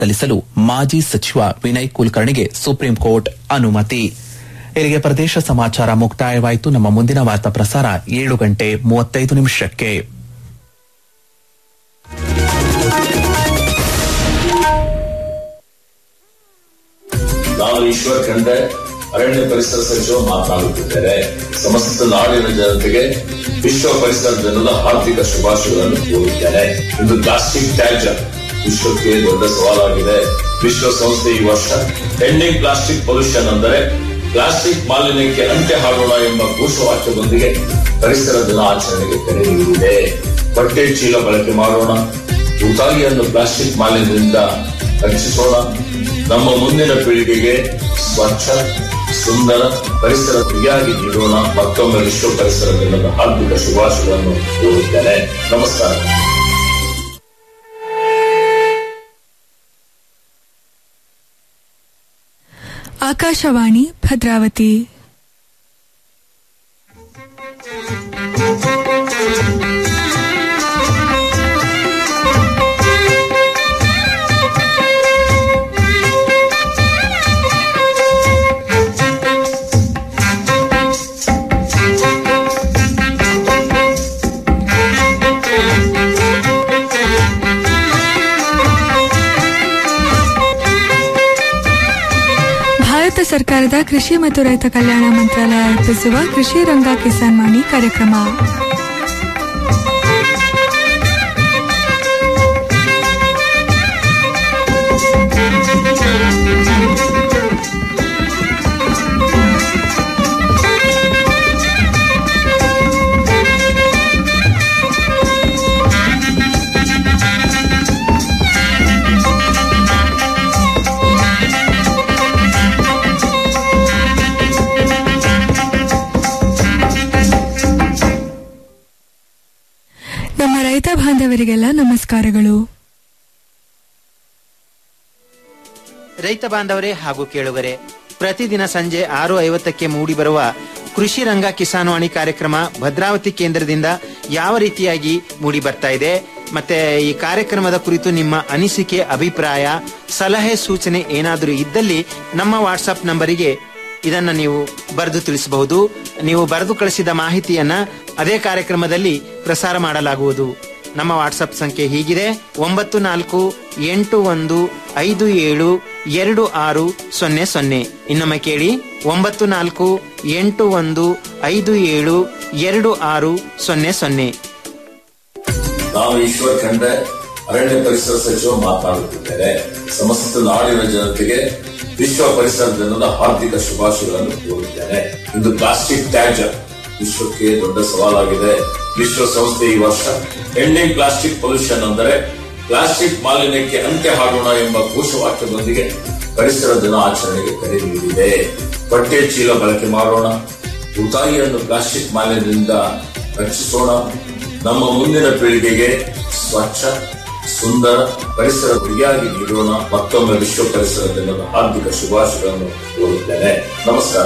ಸಲ್ಲಿಸಲು ಮಾಜಿ ಸಚಿವ ವಿನಯ್ ಕುಲಕರ್ಣಿಗೆ ಸುಪ್ರೀಂ ಕೋರ್ಟ್ ಅನುಮತಿ ಇಲ್ಲಿಗೆ ಪ್ರದೇಶ ಸಮಾಚಾರ ಮುಕ್ತಾಯವಾಯಿತು ನಮ್ಮ ಮುಂದಿನ ವಾರ್ತಾ ಪ್ರಸಾರ ಏಳು ಗಂಟೆ ಮೂವತ್ತೈದು ನಿಮಿಷಕ್ಕೆ ನಾನು ಈಶ್ವರ್ ಖಂಡ್ರೆ ಅರಣ್ಯ ಪರಿಸರ ಸಚಿವ ಮಾತನಾಡುತ್ತಿದ್ದೇನೆ ಸಮಸ್ತ ನಾಡಿನ ಜನತೆಗೆ ವಿಶ್ವ ಪರಿಸರ ದಿನದ ಹಾರ್ದಿಕ ಶುಭಾಶಯಗಳನ್ನು ಕೋರುತ್ತೇನೆ ಇಂದು ಪ್ಲಾಸ್ಟಿಕ್ ತ್ಯಾಜ್ಯ ವಿಶ್ವಕ್ಕೆ ದೊಡ್ಡ ಸವಾಲಾಗಿದೆ ವಿಶ್ವಸಂಸ್ಥೆ ಈ ವರ್ಷ ಎಂಡಿಂಗ್ ಪ್ಲಾಸ್ಟಿಕ್ ಪೊಲ್ಯೂಷನ್ ಅಂದರೆ ಪ್ಲಾಸ್ಟಿಕ್ ಮಾಲಿನ್ಯಕ್ಕೆ ಅಂತ್ಯ ಹಾಡೋಣ ಎಂಬ ಘೋಷವಾಕ್ಯದೊಂದಿಗೆ ಪರಿಸರ ದಿನಾಚರಣೆಗೆ ಕರೆ ನೀಡಿದೆ ಬಟ್ಟೆ ಚೀಲ ಬಳಕೆ ಮಾಡೋಣ ಉತಾಗಿಯನ್ನು ಪ್ಲಾಸ್ಟಿಕ್ ಮಾಲಿನ್ಯದಿಂದ ರಕ್ಷಿಸೋಣ ನಮ್ಮ ಮುಂದಿನ ಪೀಳಿಗೆಗೆ ಸ್ವಚ್ಛ ಸುಂದರ ಪರಿಸರ ಪ್ರಿಯಾಗಿ ನೀಡೋಣ ಮತ್ತೊಮ್ಮೆ ವಿಶ್ವ ಪರಿಸರ ದಿನದ ಹಾರ್ದಿಕ ಶುಭಾಶಯಗಳನ್ನು ಕೋರುತ್ತೇನೆ ನಮಸ್ಕಾರ ಆಕಾಶವಾಣಿ ಭದ್ರಾವತಿ ಭಾರತ ಸರ್ಕಾರದ ಕೃಷಿ ಮತ್ತು ರೈತ ಕಲ್ಯಾಣ ಮಂತ್ರಾಲಯ ಅರ್ಪಿಸುವ ಕೃಷಿ ರಂಗ ಕಿಸಾನ್ ವಾಣಿ ಕಾರ್ಯಕ್ರಮ ನಮ್ಮ ರೈತ ಬಾಂಧವರಿಗೆಲ್ಲ ನಮಸ್ಕಾರಗಳು ರೈತ ಬಾಂಧವರೇ ಹಾಗೂ ಕೇಳುಗರೆ ಪ್ರತಿದಿನ ಸಂಜೆ ಆರು ಐವತ್ತಕ್ಕೆ ಮೂಡಿಬರುವ ಕೃಷಿ ರಂಗ ಕಿಸಾನ್ವಾಣಿ ಕಾರ್ಯಕ್ರಮ ಭದ್ರಾವತಿ ಕೇಂದ್ರದಿಂದ ಯಾವ ರೀತಿಯಾಗಿ ಮೂಡಿ ಬರ್ತಾ ಇದೆ ಮತ್ತೆ ಈ ಕಾರ್ಯಕ್ರಮದ ಕುರಿತು ನಿಮ್ಮ ಅನಿಸಿಕೆ ಅಭಿಪ್ರಾಯ ಸಲಹೆ ಸೂಚನೆ ಏನಾದರೂ ಇದ್ದಲ್ಲಿ ನಮ್ಮ ವಾಟ್ಸಪ್ ನಂಬರಿಗೆ ಇದನ್ನ ನೀವು ಬರೆದು ತಿಳಿಸಬಹುದು ನೀವು ಬರೆದು ಕಳಿಸಿದ ಮಾಹಿತಿಯನ್ನ ಅದೇ ಕಾರ್ಯಕ್ರಮದಲ್ಲಿ ಪ್ರಸಾರ ಮಾಡಲಾಗುವುದು ನಮ್ಮ ವಾಟ್ಸಪ್ ಸಂಖ್ಯೆ ಹೀಗಿದೆ ಒಂಬತ್ತು ನಾಲ್ಕು ಎಂಟು ಒಂದು ಐದು ಏಳು ಎರಡು ಆರು ಸೊನ್ನೆ ಸೊನ್ನೆ ಇನ್ನೊಮ್ಮೆ ಕೇಳಿ ಒಂಬತ್ತು ನಾಲ್ಕು ಎಂಟು ಒಂದು ಐದು ಏಳು ಎರಡು ಆರು ಸೊನ್ನೆ ಸೊನ್ನೆ ನಾನು ಈಶ್ವರ್ ಖಂಡ್ರೆ ಅರಣ್ಯ ಪರಿಸರ ಸಚಿವ ಮಾತನಾಡುತ್ತಿದ್ದೇನೆ ಸಮಸ್ತ ನಾಡಿನ ಜನತೆಗೆ ವಿಶ್ವ ಪರಿಸರ ದಿನದ ಹಾರ್ದಿಕ ಶುಭಾಶಯಗಳನ್ನು ಕೋರುತ್ತೇನೆ ಇಂದು ಪ್ಲಾಸ್ಟಿಕ್ ತ್ಯಾಜ್ಯ ವಿಶ್ವಕ್ಕೆ ದೊಡ್ಡ ಸವಾಲಾಗಿದೆ ವಿಶ್ವಸಂಸ್ಥೆ ಈ ವರ್ಷ ಎಂಡಿಂಗ್ ಪ್ಲಾಸ್ಟಿಕ್ ಪೊಲ್ಯೂಷನ್ ಅಂದರೆ ಪ್ಲಾಸ್ಟಿಕ್ ಮಾಲಿನ್ಯಕ್ಕೆ ಅಂತ್ಯ ಹಾಡೋಣ ಎಂಬ ಘೋಷವಾಕ್ಯದೊಂದಿಗೆ ಪರಿಸರ ದಿನ ಆಚರಣೆಗೆ ಕರೆ ನೀಡಿದೆ ಬಟ್ಟೆ ಚೀಲ ಬಳಕೆ ಮಾಡೋಣ ಉತಾಯಿಯನ್ನು ಪ್ಲಾಸ್ಟಿಕ್ ಮಾಲಿನ್ಯದಿಂದ ರಕ್ಷಿಸೋಣ ನಮ್ಮ ಮುಂದಿನ ಪೀಳಿಗೆಗೆ ಸ್ವಚ್ಛ ಸುಂದರ ಪರಿಸರ ಪ್ರಿಯಾಗಿ ನೀಡೋಣ ಮತ್ತೊಮ್ಮೆ ವಿಶ್ವ ಪರಿಸರ ದಿನದ ಹಾರ್ದಿಕ ಶುಭಾಶಯಗಳನ್ನು ಕೋರುತ್ತೇನೆ ನಮಸ್ಕಾರ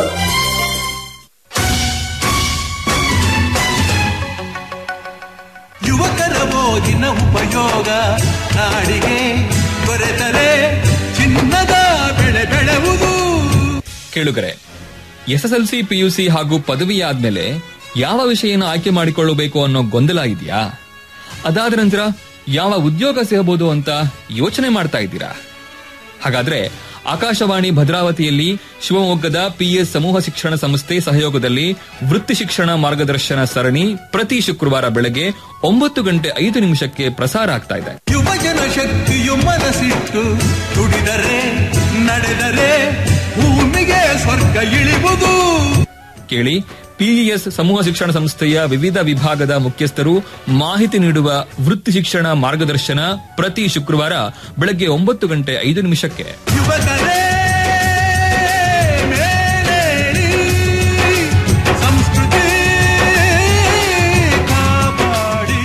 ಯುವಕರ ಮೋಜಿನ ಉಪಯೋಗ ನಾಡಿಗೆ ದೊರೆತರೆ ಚಿನ್ನದ ಬೆಳೆ ಬೆಳೆಯುವುದು ಕೇಳುಗರೆ ಎಸ್ಎಸ್ಎಲ್ಸಿ ಪಿಯುಸಿ ಹಾಗೂ ಪದವಿ ಆದ್ಮೇಲೆ ಯಾವ ವಿಷಯನ ಆಯ್ಕೆ ಮಾಡಿಕೊಳ್ಳಬೇಕು ಅನ್ನೋ ಗೊಂದಲ ಇದೆಯಾ ಅದಾದ ನಂತರ ಯಾವ ಉದ್ಯೋಗ ಸಿಗಬಹುದು ಅಂತ ಯೋಚನೆ ಮಾಡ್ತಾ ಇದ್ದೀರಾ ಹಾಗಾದ್ರೆ ಆಕಾಶವಾಣಿ ಭದ್ರಾವತಿಯಲ್ಲಿ ಶಿವಮೊಗ್ಗದ ಪಿಎಸ್ ಸಮೂಹ ಶಿಕ್ಷಣ ಸಂಸ್ಥೆ ಸಹಯೋಗದಲ್ಲಿ ವೃತ್ತಿ ಶಿಕ್ಷಣ ಮಾರ್ಗದರ್ಶನ ಸರಣಿ ಪ್ರತಿ ಶುಕ್ರವಾರ ಬೆಳಗ್ಗೆ ಒಂಬತ್ತು ಗಂಟೆ ಐದು ನಿಮಿಷಕ್ಕೆ ಪ್ರಸಾರ ಆಗ್ತಾ ಇದೆ ಯುವಜನ ಶಕ್ತಿಯು ಮನಸ್ಸಿಟ್ಟು ದುಡಿದರೆ ನಡೆದರೆ ಭೂಮಿಗೆ ಸ್ವರ್ಗ ಇಳಿವುದು ಕೇಳಿ ಪಿಇಎಸ್ ಸಮೂಹ ಶಿಕ್ಷಣ ಸಂಸ್ಥೆಯ ವಿವಿಧ ವಿಭಾಗದ ಮುಖ್ಯಸ್ಥರು ಮಾಹಿತಿ ನೀಡುವ ವೃತ್ತಿ ಶಿಕ್ಷಣ ಮಾರ್ಗದರ್ಶನ ಪ್ರತಿ ಶುಕ್ರವಾರ ಬೆಳಗ್ಗೆ ಒಂಬತ್ತು ಗಂಟೆ ಐದು ನಿಮಿಷಕ್ಕೆ ಯುವಕರೇ ಮೇಲೇಳಿ ಸಂಸ್ಕೃತಿ ಕಾಪಾಡಿ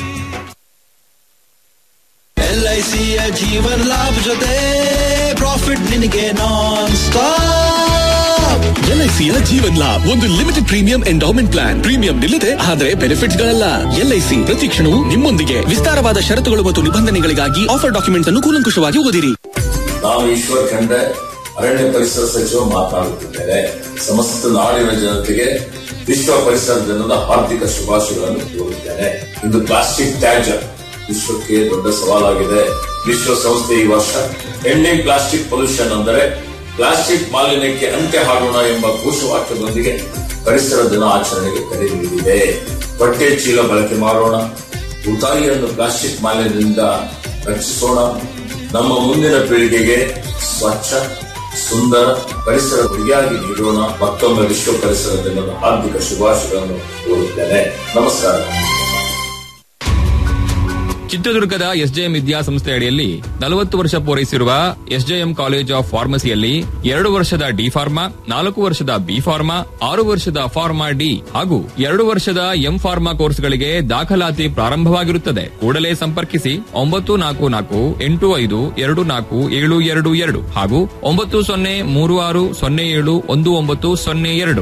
ಎಲ್ಐಸಿಯ ಜೀವನ್ ಲಾಭ ಜೊತೆ ಪ್ರಾಫಿಟ್ ನಿನಗೆ ನಾನ್ ಸ್ಟಾಪ್ ಎಲ್ಐಸಿಯ ಜೀವನ್ ಲಾಭ್ ಒಂದು limited premium endowment plan premium ನಿಲ್ಲದೆ ಆದರೆ ಬೆನಿಫಿಟ್ಸ್ ಗಳಲ್ಲ ಎಲ್ಐಸಿ ಪ್ರತಿ ಕ್ಷಣವೂ ನಿಮ್ಮೊಂದಿಗೆ ವಿಸ್ತಾರವಾದ ಷರತ್ತುಗಳು ಮತ್ತು ನಿಬಂಧನೆಗಳಿಗಾಗಿ ಆಫರ್ ಡಾಕ್ಯುಮೆಂಟ್ಸ್ ಅನ್ನು ಕೂಲಂಕುಷವಾಗಿ ಓದಿರಿ ನಾನು ಈಶ್ವರ್ ಖಂಡ್ರೆ ಅರಣ್ಯ ಪರಿಸರ ಸಚಿವ ಮಾತನಾಡುತ್ತಿದ್ದೇನೆ ಸಮಸ್ತ ನಾಡಿನ ಜನತೆಗೆ ವಿಶ್ವ ಪರಿಸರ ದಿನದ ಹಾರ್ದಿಕ ಶುಭಾಶಯಗಳನ್ನು ಕೋರುತ್ತೇನೆ ಇಂದು ಪ್ಲಾಸ್ಟಿಕ್ ತ್ಯಾಜ್ಯ ವಿಶ್ವಕ್ಕೆ ದೊಡ್ಡ ಸವಾಲಾಗಿದೆ ವಿಶ್ವಸಂಸ್ಥೆ ಈ ವರ್ಷ ಎಂಡಿಂಗ್ ಪ್ಲಾಸ್ಟಿಕ್ ಪೊಲ್ಯೂಷನ್ ಅಂದರೆ ಪ್ಲಾಸ್ಟಿಕ್ ಮಾಲಿನ್ಯಕ್ಕೆ ಅಂತ್ಯ ಹಾಡೋಣ ಎಂಬ ಘೋಷವಾಕ್ಯದೊಂದಿಗೆ ಪರಿಸರ ದಿನ ಆಚರಣೆಗೆ ಕರೆ ನೀಡಿದೆ ಬಟ್ಟೆ ಚೀಲ ಬಳಕೆ ಮಾಡೋಣ ಉದಾಯಿಯನ್ನು ಪ್ಲಾಸ್ಟಿಕ್ ಮಾಲಿನ್ಯದಿಂದ ರಕ್ಷಿಸೋಣ ನಮ್ಮ ಮುಂದಿನ ಪೀಳಿಗೆಗೆ ಸ್ವಚ್ಛ ಸುಂದರ ಪರಿಸರ ಗುರಿಯಾಗಿ ನೀಡೋಣ ಮತ್ತೊಮ್ಮೆ ವಿಶ್ವ ಪರಿಸರ ದಿನದ ಹಾರ್ದಿಕ ಶುಭಾಶಯಗಳನ್ನು ಕೋರುತ್ತೇನೆ ನಮಸ್ಕಾರ ಚಿತ್ರದುರ್ಗದ ಎಸ್ಜೆಎಂ ವಿದ್ಯಾಸಂಸ್ಥೆ ಅಡಿಯಲ್ಲಿ ನಲವತ್ತು ವರ್ಷ ಪೂರೈಸಿರುವ ಎಸ್ಜೆಎಂ ಕಾಲೇಜ್ ಆಫ್ ಫಾರ್ಮಸಿಯಲ್ಲಿ ಎರಡು ವರ್ಷದ ಡಿ ಫಾರ್ಮಾ ನಾಲ್ಕು ವರ್ಷದ ಬಿ ಫಾರ್ಮಾ ಆರು ವರ್ಷದ ಫಾರ್ಮಾ ಡಿ ಹಾಗೂ ಎರಡು ವರ್ಷದ ಎಂ ಫಾರ್ಮಾ ಕೋರ್ಸ್ಗಳಿಗೆ ದಾಖಲಾತಿ ಪ್ರಾರಂಭವಾಗಿರುತ್ತದೆ ಕೂಡಲೇ ಸಂಪರ್ಕಿಸಿ ಒಂಬತ್ತು ನಾಲ್ಕು ನಾಲ್ಕು ಎಂಟು ಐದು ಎರಡು ನಾಲ್ಕು ಏಳು ಎರಡು ಎರಡು ಹಾಗೂ ಒಂಬತ್ತು ಸೊನ್ನೆ ಮೂರು ಆರು ಸೊನ್ನೆ ಏಳು ಒಂದು ಒಂಬತ್ತು ಸೊನ್ನೆ ಎರಡು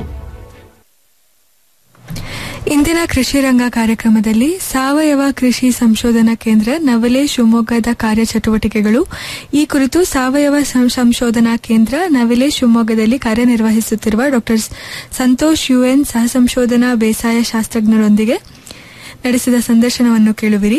ಇಂದಿನ ಕೃಷಿ ರಂಗ ಕಾರ್ಯಕ್ರಮದಲ್ಲಿ ಸಾವಯವ ಕೃಷಿ ಸಂಶೋಧನಾ ಕೇಂದ್ರ ನವಲೆ ಶಿವಮೊಗ್ಗದ ಕಾರ್ಯಚಟುವಟಿಕೆಗಳು ಈ ಕುರಿತು ಸಾವಯವ ಸಂ- ಸಂಶೋಧನಾ ಕೇಂದ್ರ ನವಲೆ ಶಿವಮೊಗ್ಗದಲ್ಲಿ ಕಾರ್ಯನಿರ್ವಹಿಸುತ್ತಿರುವ ಡಾ ಸಂತೋಷ್ ಯುಎನ್ ಸಹ ಸಂಶೋಧನಾ ಬೇಸಾಯ ಶಾಸ್ತ್ರಜ್ಞರೊಂದಿಗೆ ನಡೆಸಿದ ಸಂದರ್ಶನವನ್ನು ಕೇಳುವಿರಿ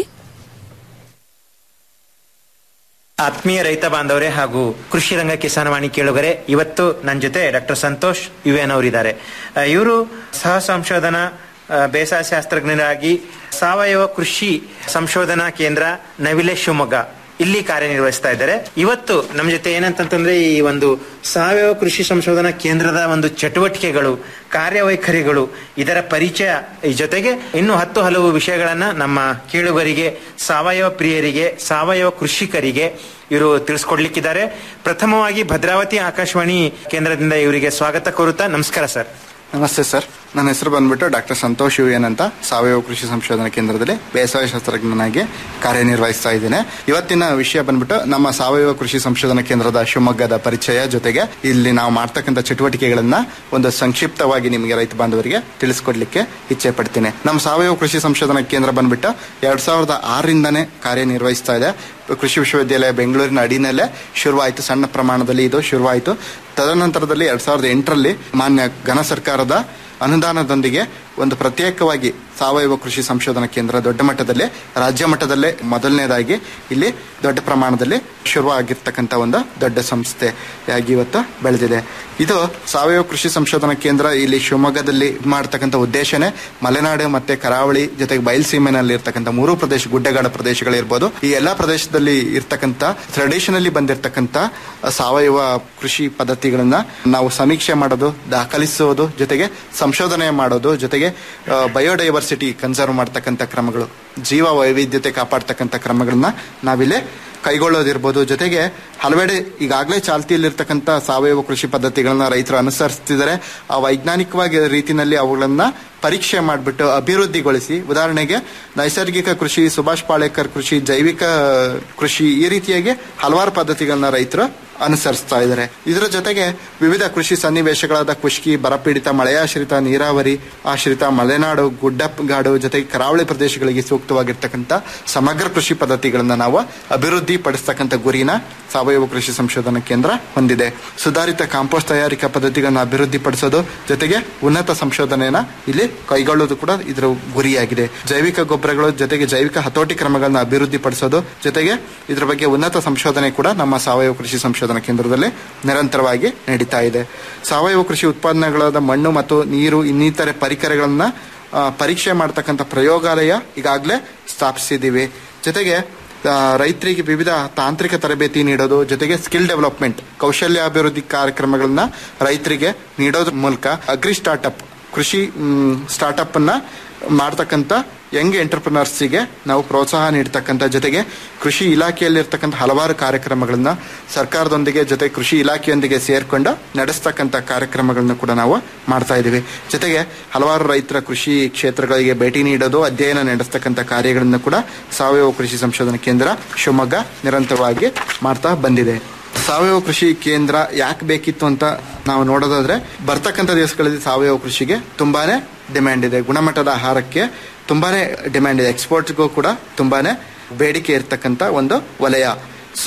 ಆತ್ಮೀಯ ರೈತ ಬಾಂಧವರೇ ಹಾಗೂ ಕೃಷಿ ರಂಗ ಕಿಸಾನವಾಣಿ ಕೇಳುಗರೆ ಇವತ್ತು ನನ್ನ ಜೊತೆ ಡಾಕ್ಟರ್ ಸಂತೋಷ್ ಯು ಎನ್ ಅವರಿದ್ದಾರೆ ಇವರು ಸಹ ಸಂಶೋಧನಾ ಆ, ಬೇಸಾಯ ಶಾಸ್ತ್ರಜ್ಞರಾಗಿ ಸಾವಯವ ಕೃಷಿ ಸಂಶೋಧನಾ ಕೇಂದ್ರ ನವಿಲೆ ಶಿವಮೊಗ್ಗ ಇಲ್ಲಿ ಕಾರ್ಯನಿರ್ವಹಿಸ್ತಾ ಇದ್ದಾರೆ ಇವತ್ತು ನಮ್ಮ ಜೊತೆ ಏನಂತಂತಂದ್ರೆ ಈ ಒಂದು ಸಾವಯವ ಕೃಷಿ ಸಂಶೋಧನಾ ಕೇಂದ್ರದ ಒಂದು ಚಟುವಟಿಕೆಗಳು ಕಾರ್ಯವೈಖರಿಗಳು ಇದರ ಪರಿಚಯ ಈ ಜೊತೆಗೆ ಇನ್ನು ಹತ್ತು ಹಲವು ವಿಷಯಗಳನ್ನ ನಮ್ಮ ಕೇಳುಗರಿಗೆ ಸಾವಯವ ಪ್ರಿಯರಿಗೆ ಸಾವಯವ ಕೃಷಿಕರಿಗೆ ಇವರು ತಿಳಿಸ್ಕೊಡ್ಲಿಕ್ಕಿದ್ದಾರೆ ಪ್ರಥಮವಾಗಿ ಭದ್ರಾವತಿ ಆಕಾಶವಾಣಿ ಕೇಂದ್ರದಿಂದ ಇವರಿಗೆ ಸ್ವಾಗತ ಕೋರುತ್ತಾ ನಮಸ್ಕಾರ ಸರ್ ನಮಸ್ತೆ ಸರ್ ನನ್ನ ಹೆಸರು ಬಂದ್ಬಿಟ್ಟು ಡಾಕ್ಟರ್ ಸಂತೋಷ್ ಯು ಎನ್ ಅಂತ ಸಾವಯವ ಕೃಷಿ ಸಂಶೋಧನಾ ಕೇಂದ್ರದಲ್ಲಿ ಬೇಸಾಯ ಶಾಸ್ತ್ರಜ್ಞನಾಗಿ ಕಾರ್ಯನಿರ್ವಹಿಸ್ತಾ ಇದ್ದೇನೆ ಇವತ್ತಿನ ವಿಷಯ ಬಂದ್ಬಿಟ್ಟು ನಮ್ಮ ಸಾವಯವ ಕೃಷಿ ಸಂಶೋಧನಾ ಕೇಂದ್ರದ ಶಿವಮೊಗ್ಗದ ಪರಿಚಯ ಜೊತೆಗೆ ಇಲ್ಲಿ ನಾವು ಮಾಡ್ತಕ್ಕಂಥ ಚಟುವಟಿಕೆಗಳನ್ನ ಒಂದು ಸಂಕ್ಷಿಪ್ತವಾಗಿ ನಿಮಗೆ ರೈತ ಬಾಂಧವರಿಗೆ ತಿಳಿಸ್ಕೊಡ್ಲಿಕ್ಕೆ ಇಚ್ಛೆ ಪಡ್ತೀನಿ ನಮ್ಮ ಸಾವಯವ ಕೃಷಿ ಸಂಶೋಧನಾ ಕೇಂದ್ರ ಬಂದ್ಬಿಟ್ಟು ಎರಡ್ ಸಾವಿರದ ಆರರಿಂದನೇ ಕಾರ್ಯನಿರ್ವಹಿಸ್ತಾ ಇದೆ ಕೃಷಿ ವಿಶ್ವವಿದ್ಯಾಲಯ ಬೆಂಗಳೂರಿನ ಅಡಿನಲ್ಲೇ ಶುರುವಾಯಿತು ಸಣ್ಣ ಪ್ರಮಾಣದಲ್ಲಿ ಇದು ಶುರುವಾಯಿತು ತದನಂತರದಲ್ಲಿ ಎರಡ್ ಸಾವಿರದ ಎಂಟರಲ್ಲಿ ಮಾನ್ಯ ಘನ ಸರ್ಕಾರದ ಅನುದಾನದೊಂದಿಗೆ ಒಂದು ಪ್ರತ್ಯೇಕವಾಗಿ ಸಾವಯವ ಕೃಷಿ ಸಂಶೋಧನಾ ಕೇಂದ್ರ ದೊಡ್ಡ ಮಟ್ಟದಲ್ಲಿ ರಾಜ್ಯ ಮಟ್ಟದಲ್ಲೇ ಮೊದಲನೇದಾಗಿ ಇಲ್ಲಿ ದೊಡ್ಡ ಪ್ರಮಾಣದಲ್ಲಿ ಶುರುವಾಗಿರ್ತಕ್ಕಂಥ ಒಂದು ದೊಡ್ಡ ಸಂಸ್ಥೆಯಾಗಿ ಇವತ್ತು ಬೆಳೆದಿದೆ ಇದು ಸಾವಯವ ಕೃಷಿ ಸಂಶೋಧನಾ ಕೇಂದ್ರ ಇಲ್ಲಿ ಶಿವಮೊಗ್ಗದಲ್ಲಿ ಮಾಡ್ತಕ್ಕಂಥ ಉದ್ದೇಶನೇ ಮಲೆನಾಡು ಮತ್ತೆ ಕರಾವಳಿ ಜೊತೆಗೆ ಬಯಲುಸೀಮೆನಲ್ಲಿ ಇರ್ತಕ್ಕಂಥ ಮೂರು ಪ್ರದೇಶ ಗುಡ್ಡಗಾಡ ಪ್ರದೇಶಗಳಿರ್ಬೋದು ಈ ಎಲ್ಲಾ ಪ್ರದೇಶದಲ್ಲಿ ಇರ್ತಕ್ಕಂಥ ಟ್ರೆಡಿಷನಲಿ ಬಂದಿರತಕ್ಕಂಥ ಸಾವಯವ ಕೃಷಿ ಪದ್ಧತಿಗಳನ್ನ ನಾವು ಸಮೀಕ್ಷೆ ಮಾಡೋದು ದಾಖಲಿಸೋದು ಜೊತೆಗೆ ಸಂಶೋಧನೆ ಮಾಡೋದು ಜೊತೆಗೆ ಬಯೋಡೈವರ್ಸಿಟಿ ಕನ್ಸರ್ವ್ ಮಾಡ್ತಕ್ಕಂಥ ಕ್ರಮಗಳು ಜೀವ ವೈವಿಧ್ಯತೆ ಕಾಪಾಡ್ತಕ್ಕಂಥ ಕ್ರಮಗಳನ್ನ ನಾವಿಲ್ಲಿ ಕೈಗೊಳ್ಳೋದಿರ್ಬೋದು ಜೊತೆಗೆ ಹಲವೆಡೆ ಈಗಾಗಲೇ ಚಾಲ್ತಿಯಲ್ಲಿರ್ತಕ್ಕಂಥ ಸಾವಯವ ಕೃಷಿ ಪದ್ಧತಿಗಳನ್ನ ರೈತರು ಅನುಸರಿಸ್ತಿದ್ದಾರೆ ಆ ವೈಜ್ಞಾನಿಕವಾಗಿ ರೀತಿನಲ್ಲಿ ಅವುಗಳನ್ನ ಪರೀಕ್ಷೆ ಮಾಡಿಬಿಟ್ಟು ಅಭಿವೃದ್ಧಿಗೊಳಿಸಿ ಉದಾಹರಣೆಗೆ ನೈಸರ್ಗಿಕ ಕೃಷಿ ಸುಭಾಷ್ ಪಾಳೇಕರ್ ಕೃಷಿ ಜೈವಿಕ ಕೃಷಿ ಈ ರೀತಿಯಾಗಿ ಹಲವಾರು ಪದ್ಧತಿಗಳನ್ನ ರೈತರು ಅನುಸರಿಸ್ತಾ ಇದ್ದಾರೆ ಇದರ ಜೊತೆಗೆ ವಿವಿಧ ಕೃಷಿ ಸನ್ನಿವೇಶಗಳಾದ ಖುಷ್ಕಿ ಬರಪೀಡಿತ ಮಳೆಯಾಶ್ರಿತ ನೀರಾವರಿ ಆಶ್ರಿತ ಮಲೆನಾಡು ಗುಡ್ಡಗಾಡು ಜೊತೆಗೆ ಕರಾವಳಿ ಪ್ರದೇಶಗಳಿಗೆ ಸೂಕ್ತವಾಗಿರ್ತಕ್ಕಂಥ ಸಮಗ್ರ ಕೃಷಿ ಪದ್ಧತಿಗಳನ್ನ ನಾವು ಅಭಿವೃದ್ಧಿ ಪಡಿಸ್ತಕ್ಕಂಥ ಗುರಿನ ಸಾವಯವ ಕೃಷಿ ಸಂಶೋಧನಾ ಕೇಂದ್ರ ಹೊಂದಿದೆ ಸುಧಾರಿತ ಕಾಂಪೋಸ್ಟ್ ತಯಾರಿಕಾ ಪದ್ಧತಿಗಳನ್ನ ಅಭಿವೃದ್ಧಿ ಪಡಿಸೋದು ಜೊತೆಗೆ ಉನ್ನತ ಸಂಶೋಧನೆಯನ್ನ ಇಲ್ಲಿ ಕೈಗೊಳ್ಳೋದು ಕೂಡ ಇದರ ಗುರಿಯಾಗಿದೆ ಜೈವಿಕ ಗೊಬ್ಬರಗಳು ಜೊತೆಗೆ ಜೈವಿಕ ಹತೋಟಿ ಕ್ರಮಗಳನ್ನ ಅಭಿವೃದ್ಧಿ ಪಡಿಸೋದು ಜೊತೆಗೆ ಇದ್ರ ಬಗ್ಗೆ ಉನ್ನತ ಸಂಶೋಧನೆ ಕೂಡ ನಮ್ಮ ಸಾವಯವ ಕೃಷಿ ಸಂಶೋಧನಾ ಕೇಂದ್ರದಲ್ಲಿ ನಿರಂತರವಾಗಿ ನಡೀತಾ ಇದೆ ಸಾವಯವ ಕೃಷಿ ಉತ್ಪಾದನೆಗಳಾದ ಮಣ್ಣು ಮತ್ತು ನೀರು ಇನ್ನಿತರೆ ಪರಿಕರಗಳನ್ನ ಆ, ಪರೀಕ್ಷೆ ಮಾಡ್ತಕ್ಕಂಥ ಪ್ರಯೋಗಾಲಯ ಈಗಾಗಲೇ ಸ್ಥಾಪಿಸಿದ್ದೀವಿ ಜೊತೆಗೆ ಆ, ರೈತರಿಗೆ ವಿವಿಧ ತಾಂತ್ರಿಕ ತರಬೇತಿ ನೀಡೋದು ಜೊತೆಗೆ ಸ್ಕಿಲ್ ಡೆವಲಪ್ಮೆಂಟ್ ಕೌಶಲ್ಯಾಭಿವೃದ್ಧಿ ಕಾರ್ಯಕ್ರಮಗಳನ್ನ ರೈತರಿಗೆ ನೀಡೋದ್ರ ಮೂಲಕ ಅಗ್ರಿ ಸ್ಟಾರ್ಟ್ಅಪ್ ಕೃಷಿ ಸ್ಟಾರ್ಟ್ಅಪ್ ಅನ್ನ ಮಾಡ್ತಕ್ಕಂಥ ಯಂಗ್ ಎಂಟರ್ಪ್ರಿನರ್ಸ್ಗೆ ನಾವು ಪ್ರೋತ್ಸಾಹ ನೀಡ್ತಕ್ಕಂಥ ಜೊತೆಗೆ ಕೃಷಿ ಇಲಾಖೆಯಲ್ಲಿರ್ತಕ್ಕಂಥ ಹಲವಾರು ಕಾರ್ಯಕ್ರಮಗಳನ್ನ ಸರ್ಕಾರದೊಂದಿಗೆ ಜೊತೆ ಕೃಷಿ ಇಲಾಖೆಯೊಂದಿಗೆ ಸೇರ್ಕೊಂಡು ನಡೆಸ್ತಕ್ಕಂಥ ಕಾರ್ಯಕ್ರಮಗಳನ್ನ ಕೂಡ ನಾವು ಮಾಡ್ತಾ ಇದ್ದೀವಿ ಜೊತೆಗೆ ಹಲವಾರು ರೈತರ ಕೃಷಿ ಕ್ಷೇತ್ರಗಳಿಗೆ ಭೇಟಿ ನೀಡೋದು ಅಧ್ಯಯನ ನಡೆಸ್ತಕ್ಕಂಥ ಕಾರ್ಯಗಳನ್ನು ಕೂಡ ಸಾವಯವ ಕೃಷಿ ಸಂಶೋಧನಾ ಕೇಂದ್ರ ಶಿವಮೊಗ್ಗ ನಿರಂತರವಾಗಿ ಮಾಡ್ತಾ ಬಂದಿದೆ ಸಾವಯವ ಕೃಷಿ ಕೇಂದ್ರ ಯಾಕೆ ಬೇಕಿತ್ತು ಅಂತ ನಾವು ನೋಡೋದಾದ್ರೆ ಬರ್ತಕ್ಕಂಥ ದಿವಸಗಳಲ್ಲಿ ಸಾವಯವ ಕೃಷಿಗೆ ತುಂಬಾನೇ ಡಿಮ್ಯಾಂಡ್ ಇದೆ ಗುಣಮಟ್ಟದ ಆಹಾರಕ್ಕೆ ತುಂಬಾನೇ ಡಿಮ್ಯಾಂಡ್ ಇದೆ ಎಕ್ಸ್ಪೋರ್ಟ್ಗೂ ಕೂಡ ತುಂಬಾನೇ ಬೇಡಿಕೆ ಇರ್ತಕ್ಕಂಥ ಒಂದು ವಲಯ ಸೊ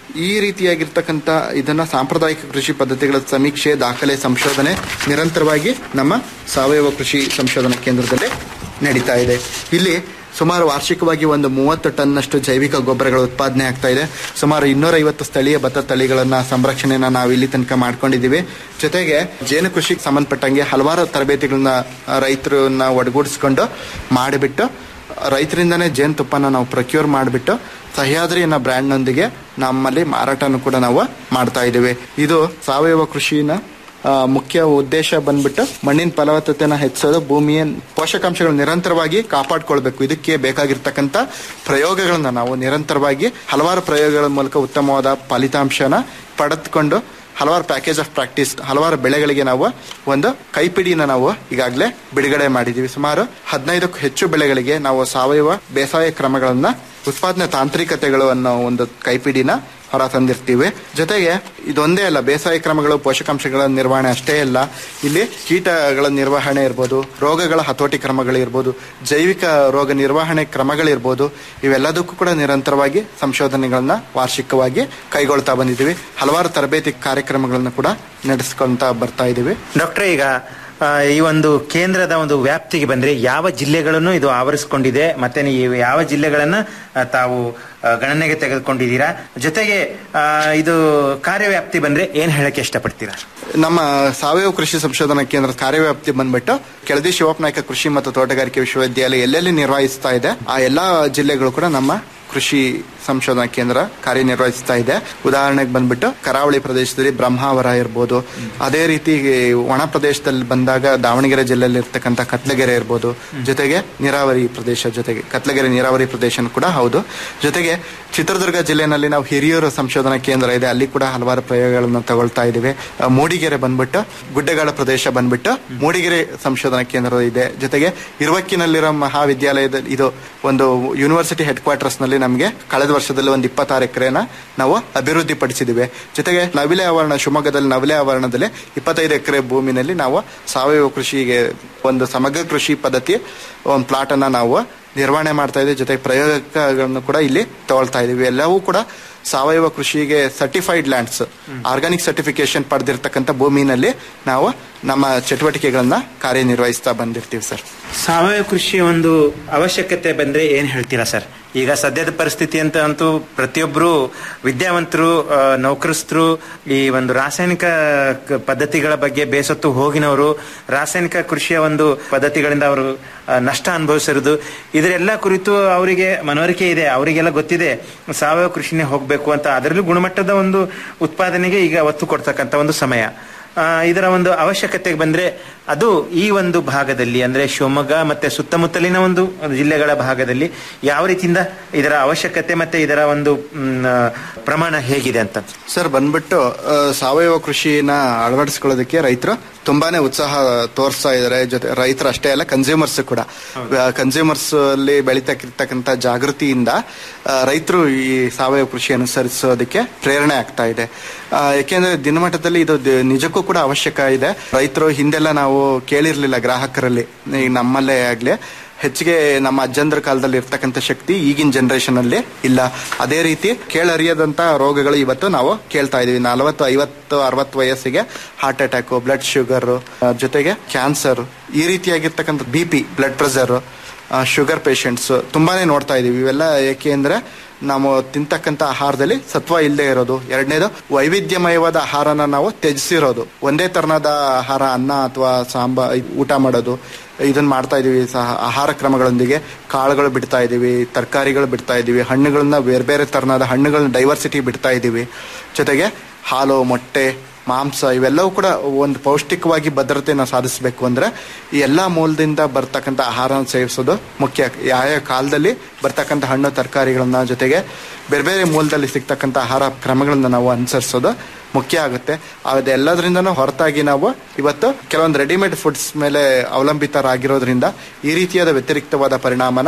ಈ ರೀತಿಯಾಗಿರ್ತಕ್ಕಂಥ ಇದನ್ನ ಸಾಂಪ್ರದಾಯಿಕ ಕೃಷಿ ಪದ್ಧತಿಗಳ ಸಮೀಕ್ಷೆ ದಾಖಲೆ ಸಂಶೋಧನೆ ನಿರಂತರವಾಗಿ ನಮ್ಮ ಸಾವಯವ ಕೃಷಿ ಸಂಶೋಧನಾ ಕೇಂದ್ರದಲ್ಲಿ ನಡೀತಾ ಇದೆ ಇಲ್ಲಿ ಸುಮಾರು ವಾರ್ಷಿಕವಾಗಿ ಒಂದು ಮೂವತ್ತು ಟನ್ನಷ್ಟು ಜೈವಿಕ ಗೊಬ್ಬರಗಳ ಉತ್ಪಾದನೆ ಆಗ್ತಾ ಇದೆ ಸುಮಾರು ಇನ್ನೂರೈವತ್ತು ಸ್ಥಳೀಯ ಭತ್ತ ತಳಿಗಳನ್ನ ಸಂರಕ್ಷಣೆನ ನಾವು ಇಲ್ಲಿ ತನಕ ಮಾಡ್ಕೊಂಡಿದ್ದೀವಿ ಜೊತೆಗೆ ಜೇನು ಕೃಷಿಗೆ ಸಂಬಂಧಪಟ್ಟಂಗೆ ಹಲವಾರು ತರಬೇತಿಗಳನ್ನ ರೈತರನ್ನ ಒಡಗೂಡಿಸ್ಕೊಂಡು ಮಾಡಿಬಿಟ್ಟು ರೈತರಿಂದನೇ ಜೇನುತುಪ್ಪನ ನಾವು ಪ್ರೊಕ್ಯೂರ್ ಮಾಡಿಬಿಟ್ಟು ಸಹ್ಯಾದ್ರಿ ಅನ್ನೋ ಬ್ರ್ಯಾಂಡ್ನೊಂದಿಗೆ ನಮ್ಮಲ್ಲಿ ಮಾರಾಟನೂ ಕೂಡ ನಾವು ಮಾಡ್ತಾ ಇದ್ದೀವಿ ಇದು ಸಾವಯವ ಕೃಷಿನ ಆ, ಮುಖ್ಯ ಉದ್ದೇಶ ಬಂದ್ಬಿಟ್ಟು ಮಣ್ಣಿನ ಫಲವತ್ತತೆನ ಹೆಚ್ಚೋದು ಭೂಮಿಯ ಪೋಷಕಾಂಶಗಳು ನಿರಂತರವಾಗಿ ಕಾಪಾಡ್ಕೊಳ್ಬೇಕು ಇದಕ್ಕೆ ಬೇಕಾಗಿರ್ತಕ್ಕಂಥ ಪ್ರಯೋಗಗಳನ್ನ ನಾವು ನಿರಂತರವಾಗಿ ಹಲವಾರು ಪ್ರಯೋಗಗಳ ಮೂಲಕ ಉತ್ತಮವಾದ ಫಲಿತಾಂಶನ ಪಡೆದುಕೊಂಡು ಹಲವಾರು ಪ್ಯಾಕೇಜ್ ಆಫ್ ಪ್ರಾಕ್ಟೀಸ್ ಹಲವಾರು ಬೆಳೆಗಳಿಗೆ ನಾವು ಒಂದು ಕೈಪಿಡಿನ ನಾವು ಈಗಾಗಲೇ ಬಿಡುಗಡೆ ಮಾಡಿದ್ದೀವಿ ಸುಮಾರು ಹದಿನೈದಕ್ಕೂ ಹೆಚ್ಚು ಬೆಳೆಗಳಿಗೆ ನಾವು ಸಾವಯವ ಬೇಸಾಯ ಕ್ರಮಗಳನ್ನ ಉತ್ಪಾದನೆ ತಾಂತ್ರಿಕತೆಗಳು ಅನ್ನೋ ಒಂದು ಕೈಪಿಡಿನ ಹೊರ ತಂದಿರ್ತೀವಿ ಜೊತೆಗೆ ಇದೊಂದೇ ಅಲ್ಲ ಬೇಸಾಯ ಕ್ರಮಗಳು ಪೋಷಕಾಂಶಗಳ ನಿರ್ವಹಣೆ ಅಷ್ಟೇ ಅಲ್ಲ ಇಲ್ಲಿ ಕೀಟಗಳ ನಿರ್ವಹಣೆ ಇರ್ಬೋದು ರೋಗಗಳ ಹತೋಟಿ ಕ್ರಮಗಳಿರ್ಬೋದು ಜೈವಿಕ ರೋಗ ನಿರ್ವಹಣೆ ಕ್ರಮಗಳಿರ್ಬೋದು ಇವೆಲ್ಲದಕ್ಕೂ ಕೂಡ ನಿರಂತರವಾಗಿ ಸಂಶೋಧನೆಗಳನ್ನ ವಾರ್ಷಿಕವಾಗಿ ಕೈಗೊಳ್ತಾ ಬಂದಿದ್ದೀವಿ ಹಲವಾರು ತರಬೇತಿ ಕಾರ್ಯಕ್ರಮಗಳನ್ನ ಕೂಡ ನಡೆಸ್ಕೊಂತ ಬರ್ತಾ ಇದ್ದೀವಿ ಡಾಕ್ಟ್ರೆ ಈಗ ಆ, ಈ ಒಂದು ಕೇಂದ್ರದ ಒಂದು ವ್ಯಾಪ್ತಿಗೆ ಬಂದ್ರೆ ಯಾವ ಜಿಲ್ಲೆಗಳನ್ನು ಇದು ಆವರಿಸಿಕೊಂಡಿದೆ ಮತ್ತೆ ನೀವು ಯಾವ ಜಿಲ್ಲೆಗಳನ್ನ ಆ, ತಾವು ಆ, ಗಣನೆಗೆ ತೆಗೆದುಕೊಂಡಿದ್ದೀರಾ ಜೊತೆಗೆ ಆ, ಇದು ಕಾರ್ಯವ್ಯಾಪ್ತಿ ಬಂದ್ರೆ ಏನ್ ಹೇಳಕ್ಕೆ ಇಷ್ಟಪಡ್ತೀರಾ ನಮ್ಮ ಸಾವಯವ ಕೃಷಿ ಸಂಶೋಧನಾ ಕೇಂದ್ರದ ಕಾರ್ಯವ್ಯಾಪ್ತಿ ಬಂದ್ಬಿಟ್ಟು ಕೆಳದಿ ಶಿವಪ್ಪನಾಯಕ ಕೃಷಿ ಮತ್ತು ತೋಟಗಾರಿಕೆ ವಿಶ್ವವಿದ್ಯಾಲಯ ಎಲ್ಲೆಲ್ಲಿ ನಿರ್ವಹಿಸ್ತಾ ಇದೆ ಆ ಎಲ್ಲಾ ಜಿಲ್ಲೆಗಳು ಕೂಡ ನಮ್ಮ ಕೃಷಿ ಸಂಶೋಧನಾ ಕೇಂದ್ರ ಕಾರ್ಯನಿರ್ವಹಿಸ್ತಾ ಇದೆ ಉದಾಹರಣೆಗೆ ಬಂದ್ಬಿಟ್ಟು ಕರಾವಳಿ ಪ್ರದೇಶದಲ್ಲಿ ಬ್ರಹ್ಮಾವರ ಇರ್ಬೋದು ಅದೇ ರೀತಿ ಒಣ ಪ್ರದೇಶದಲ್ಲಿ ಬಂದಾಗ ದಾವಣಗೆರೆ ಜಿಲ್ಲೆಯಲ್ಲಿ ಇರ್ತಕ್ಕಂಥ ಕತ್ಲಗೆರೆ ಇರ್ಬೋದು ಜೊತೆಗೆ ನೀರಾವರಿ ಪ್ರದೇಶ ಜೊತೆಗೆ ಕತ್ಲಗೆರೆ ನೀರಾವರಿ ಪ್ರದೇಶ ಕೂಡ ಹೌದು ಜೊತೆಗೆ ಚಿತ್ರದುರ್ಗ ಜಿಲ್ಲೆನಲ್ಲಿ ನಾವು ಹಿರಿಯೂರು ಸಂಶೋಧನಾ ಕೇಂದ್ರ ಇದೆ ಅಲ್ಲಿ ಕೂಡ ಹಲವಾರು ಪ್ರಯೋಗಗಳನ್ನ ತಗೊಳ್ತಾ ಇದ್ದೀವಿ ಆ, ಮೂಡಿಗೆರೆ ಬಂದ್ಬಿಟ್ಟು ಗುಡ್ಡಗಾಡ ಪ್ರದೇಶ ಬಂದ್ಬಿಟ್ಟು ಮೂಡಿಗೆರೆ ಸಂಶೋಧನಾ ಕೇಂದ್ರ ಇದೆ ಜೊತೆಗೆ ಇರುವಕ್ಕಿನಲ್ಲಿರೋ ಮಹಾವಿದ್ಯಾಲಯದಲ್ಲಿ ಇದು ಒಂದು ಯೂನಿವರ್ಸಿಟಿ ಹೆಡ್ ಕ್ವಾರ್ಟರ್ಸ್ ನಲ್ಲಿ ನಮಗೆ ಕಳೆದ ವರ್ಷದಲ್ಲಿ ಒಂದು ಇಪ್ಪತ್ತಾರು ಎಕರೆನ ನಾವು ಅಭಿವೃದ್ಧಿ ಪಡಿಸಿದಿವೆ ಜೊತೆಗೆ ನವಿಲೆ ಆವರಣ ಶಿವಮೊಗ್ಗದಲ್ಲಿ ನವಿಲೆ ಆವರಣದಲ್ಲಿ ಇಪ್ಪತ್ತೈದು ಎಕರೆ ಭೂಮಿನಲ್ಲಿ ನಾವು ಸಾವಯವ ಕೃಷಿಗೆ ಒಂದು ಸಮಗ್ರ ಕೃಷಿ ಪದ್ಧತಿ ಒಂದು ಪ್ಲಾಟ್ ಅನ್ನ ನಾವು ನಿರ್ವಹಣೆ ಮಾಡ್ತಾ ಇದ್ದೀವಿ ಜೊತೆಗೆ ಪ್ರಯೋಗಗಳನ್ನು ಕೂಡ ಇಲ್ಲಿ ತಗೊಳ್ತಾ ಇದೀವಿ ಎಲ್ಲವೂ ಕೂಡ ಸಾವಯವ ಕೃಷಿಗೆ ಸರ್ಟಿಫೈಡ್ ಲ್ಯಾಂಡ್ಸ್ ಆರ್ಗಾನಿಕ್ ಸರ್ಟಿಫಿಕೇಶನ್ ಪಡೆದಿರ್ತಕ್ಕಂಥ ಭೂಮಿನಲ್ಲಿ ನಾವು ನಮ್ಮ ಚಟುವಟಿಕೆಗಳನ್ನ ಕಾರ್ಯನಿರ್ವಹಿಸ್ತಾ ಬಂದಿರ್ತೀವಿ ಸರ್ ಸಾವಯವ ಕೃಷಿಯ ಒಂದು ಅವಶ್ಯಕತೆ ಬಂದ್ರೆ ಏನ್ ಹೇಳ್ತೀರಾ ಸರ್ ಈಗ ಸದ್ಯದ ಪರಿಸ್ಥಿತಿ ಅಂತ ಅಂತೂ ಪ್ರತಿಯೊಬ್ಬರು ವಿದ್ಯಾವಂತರು ಆ, ನೌಕರಸ್ಥರು ಈ ಒಂದು ರಾಸಾಯನಿಕ ಕ- ಪದ್ಧತಿಗಳ ಬಗ್ಗೆ ಬೇಸತ್ತು ಹೋಗಿನವರು ರಾಸಾಯನಿಕ ಕೃಷಿಯ ಒಂದು ಪದ್ಧತಿಗಳಿಂದ ಅವರು ಆ, ನಷ್ಟ ಅನುಭವಿಸಿರೋದು ಇದರೆಲ್ಲ ಕುರಿತು ಅವರಿಗೆ ಮನವರಿಕೆ ಇದೆ ಅವರಿಗೆಲ್ಲ ಗೊತ್ತಿದೆ ಸಾವಯವ ಕೃಷಿನೇ ಹೋಗಬೇಕು ಅಂತ ಅದರಲ್ಲೂ ಗುಣಮಟ್ಟದ ಒಂದು ಉತ್ಪಾದನೆಗೆ ಈಗ ಒತ್ತು ಕೊಡ್ತಕ್ಕಂಥ ಒಂದು ಸಮಯ ಆ, ಇದರ ಒಂದು ಅವಶ್ಯಕತೆಗೆ ಬಂದ್ರೆ ಅದು ಈ ಒಂದು ಭಾಗದಲ್ಲಿ ಅಂದ್ರೆ ಶಿವಮೊಗ್ಗ ಮತ್ತೆ ಸುತ್ತಮುತ್ತಲಿನ ಒಂದು ಜಿಲ್ಲೆಗಳ ಭಾಗದಲ್ಲಿ ಯಾವ ರೀತಿಯಿಂದ ಇದರ ಅವಶ್ಯಕತೆ ಮತ್ತೆ ಇದರ ಒಂದು ಮ್, ಆ, ಪ್ರಮಾಣ ಹೇಗಿದೆ ಅಂತ ಸರ್ ಬಂದ್ಬಿಟ್ಟು ಆ, ಸಾವಯವ ಕೃಷಿನ ಅಳವಡಿಸ್ಕೊಳ್ಳೋದಕ್ಕೆ ರೈತರು ತುಂಬಾನೇ ಉತ್ಸಾಹ ತೋರಿಸ್ತಾ ಇದ್ದಾರೆ ಜೊತೆ ರೈತರು ಅಷ್ಟೇ ಅಲ್ಲ ಕನ್ಸ್ಯೂಮರ್ಸ್ ಕೂಡ ಕನ್ಸ್ಯೂಮರ್ಸ್ ಅಲ್ಲಿ ಬೆಳೀತಕ್ಕಿರ್ತಕ್ಕಂಥ ಜಾಗೃತಿಯಿಂದ ರೈತರು ಈ ಸಾವಯವ ಕೃಷಿ ಅನುಸರಿಸೋದಕ್ಕೆ ಪ್ರೇರಣೆ ಆಗ್ತಾ ಇದೆ ಆ, ಯಾಕೆಂದ್ರೆ ದಿನಮಟ್ಟದಲ್ಲಿ ಇದು ದ- ನಿಜಕ್ಕೂ ಕೂಡ ಅವಶ್ಯಕ ಇದೆ ರೈತರು ಹಿಂದೆಲ್ಲ ನಾವು ಕೇಳಿರ್ಲಿಲ್ಲ ಗ್ರಾಹಕರಲ್ಲಿ ಈಗ ನಮ್ಮಲ್ಲೇ ಆಗ್ಲಿ ಹೆಚ್ಚಿಗೆ ನಮ್ಮ ಅಜ್ಜಂದ್ರ ಕಾಲದಲ್ಲಿ ಇರ್ತಕ್ಕಂಥ ಶಕ್ತಿ ಈಗಿನ ಜನರೇಷನ್ ಅಲ್ಲಿ ಇಲ್ಲ ಅದೇ ರೀತಿ ಕೇಳರಿಯದಂತ ರೋಗಗಳು ಇವತ್ತು ನಾವು ಕೇಳ್ತಾ ಇದೀವಿ ನಲವತ್ತು ಐವತ್ತು ಅರವತ್ತು ವಯಸ್ಸಿಗೆ ಹಾರ್ಟ್ ಅಟ್ಯಾಕ್ ಬ್ಲಡ್ ಶುಗರ್ ಜೊತೆಗೆ ಕ್ಯಾನ್ಸರ್ ಈ ರೀತಿಯಾಗಿರ್ತಕ್ಕಂಥ B P blood pressure sugar patients ತುಂಬಾನೇ ನೋಡ್ತಾ ಇದೀವಿ ಇವೆಲ್ಲ ಏಕೆ ಅಂದ್ರೆ ನಾವು ತಿಂತಕ್ಕಂಥ ಆಹಾರದಲ್ಲಿ ಸತ್ವ ಇಲ್ಲದೆ ಇರೋದು ಎರಡನೇದು ವೈವಿಧ್ಯಮಯವಾದ ಆಹಾರನ ನಾವು ತ್ಯಜಿಸಿರೋದು ಒಂದೇ ತರನಾದ ಆಹಾರ ಅನ್ನ ಅಥವಾ ಸಾಂಬಾರ್ ಊಟ ಮಾಡೋದು ಇದನ್ನ ಮಾಡ್ತಾ ಇದೀವಿ ಸಹ ಆಹಾರ ಕ್ರಮಗಳೊಂದಿಗೆ ಕಾಳುಗಳು ಬಿಡ್ತಾ ಇದೀವಿ ತರಕಾರಿಗಳು ಬಿಡ್ತಾ ಇದೀವಿ ಹಣ್ಣುಗಳನ್ನ ಬೇರೆ ಬೇರೆ ತರನಾದ ಹಣ್ಣುಗಳನ್ನ ಡೈವರ್ಸಿಟಿ ಬಿಡ್ತಾ ಇದೀವಿ ಜೊತೆಗೆ ಹಾಲು ಮೊಟ್ಟೆ ಮಾಂಸ ಇವೆಲ್ಲವೂ ಕೂಡ ಒಂದು ಪೌಷ್ಟಿಕವಾಗಿ ಭದ್ರತೆನ ಸಾಧಿಸಬೇಕು ಅಂದ್ರೆ ಈ ಎಲ್ಲಾ ಮೂಲದಿಂದ ಬರ್ತಕ್ಕಂಥ ಆಹಾರನ ಸೇವಿಸೋದು ಮುಖ್ಯ ಯಾವ ಕಾಲದಲ್ಲಿ ಬರ್ತಕ್ಕಂಥ ಹಣ್ಣು ತರಕಾರಿಗಳನ್ನ ಜೊತೆಗೆ ಬೇರೆ ಬೇರೆ ಮೂಲದಲ್ಲಿ ಸಿಗ್ತಕ್ಕಂಥ ಆಹಾರ ಕ್ರಮಗಳನ್ನ ನಾವು ಅನುಸರಿಸೋದು ಮುಖ್ಯ ಆಗುತ್ತೆ ಅದೆಲ್ಲದರಿಂದನೂ ಹೊರತಾಗಿ ನಾವು ಇವತ್ತು ಕೆಲವೊಂದು ರೆಡಿಮೇಡ್ ಫುಡ್ಸ್ ಮೇಲೆ ಅವಲಂಬಿತರಾಗಿರೋದ್ರಿಂದ ಈ ರೀತಿಯಾದ ವ್ಯತಿರಿಕ್ತವಾದ ಪರಿಣಾಮನ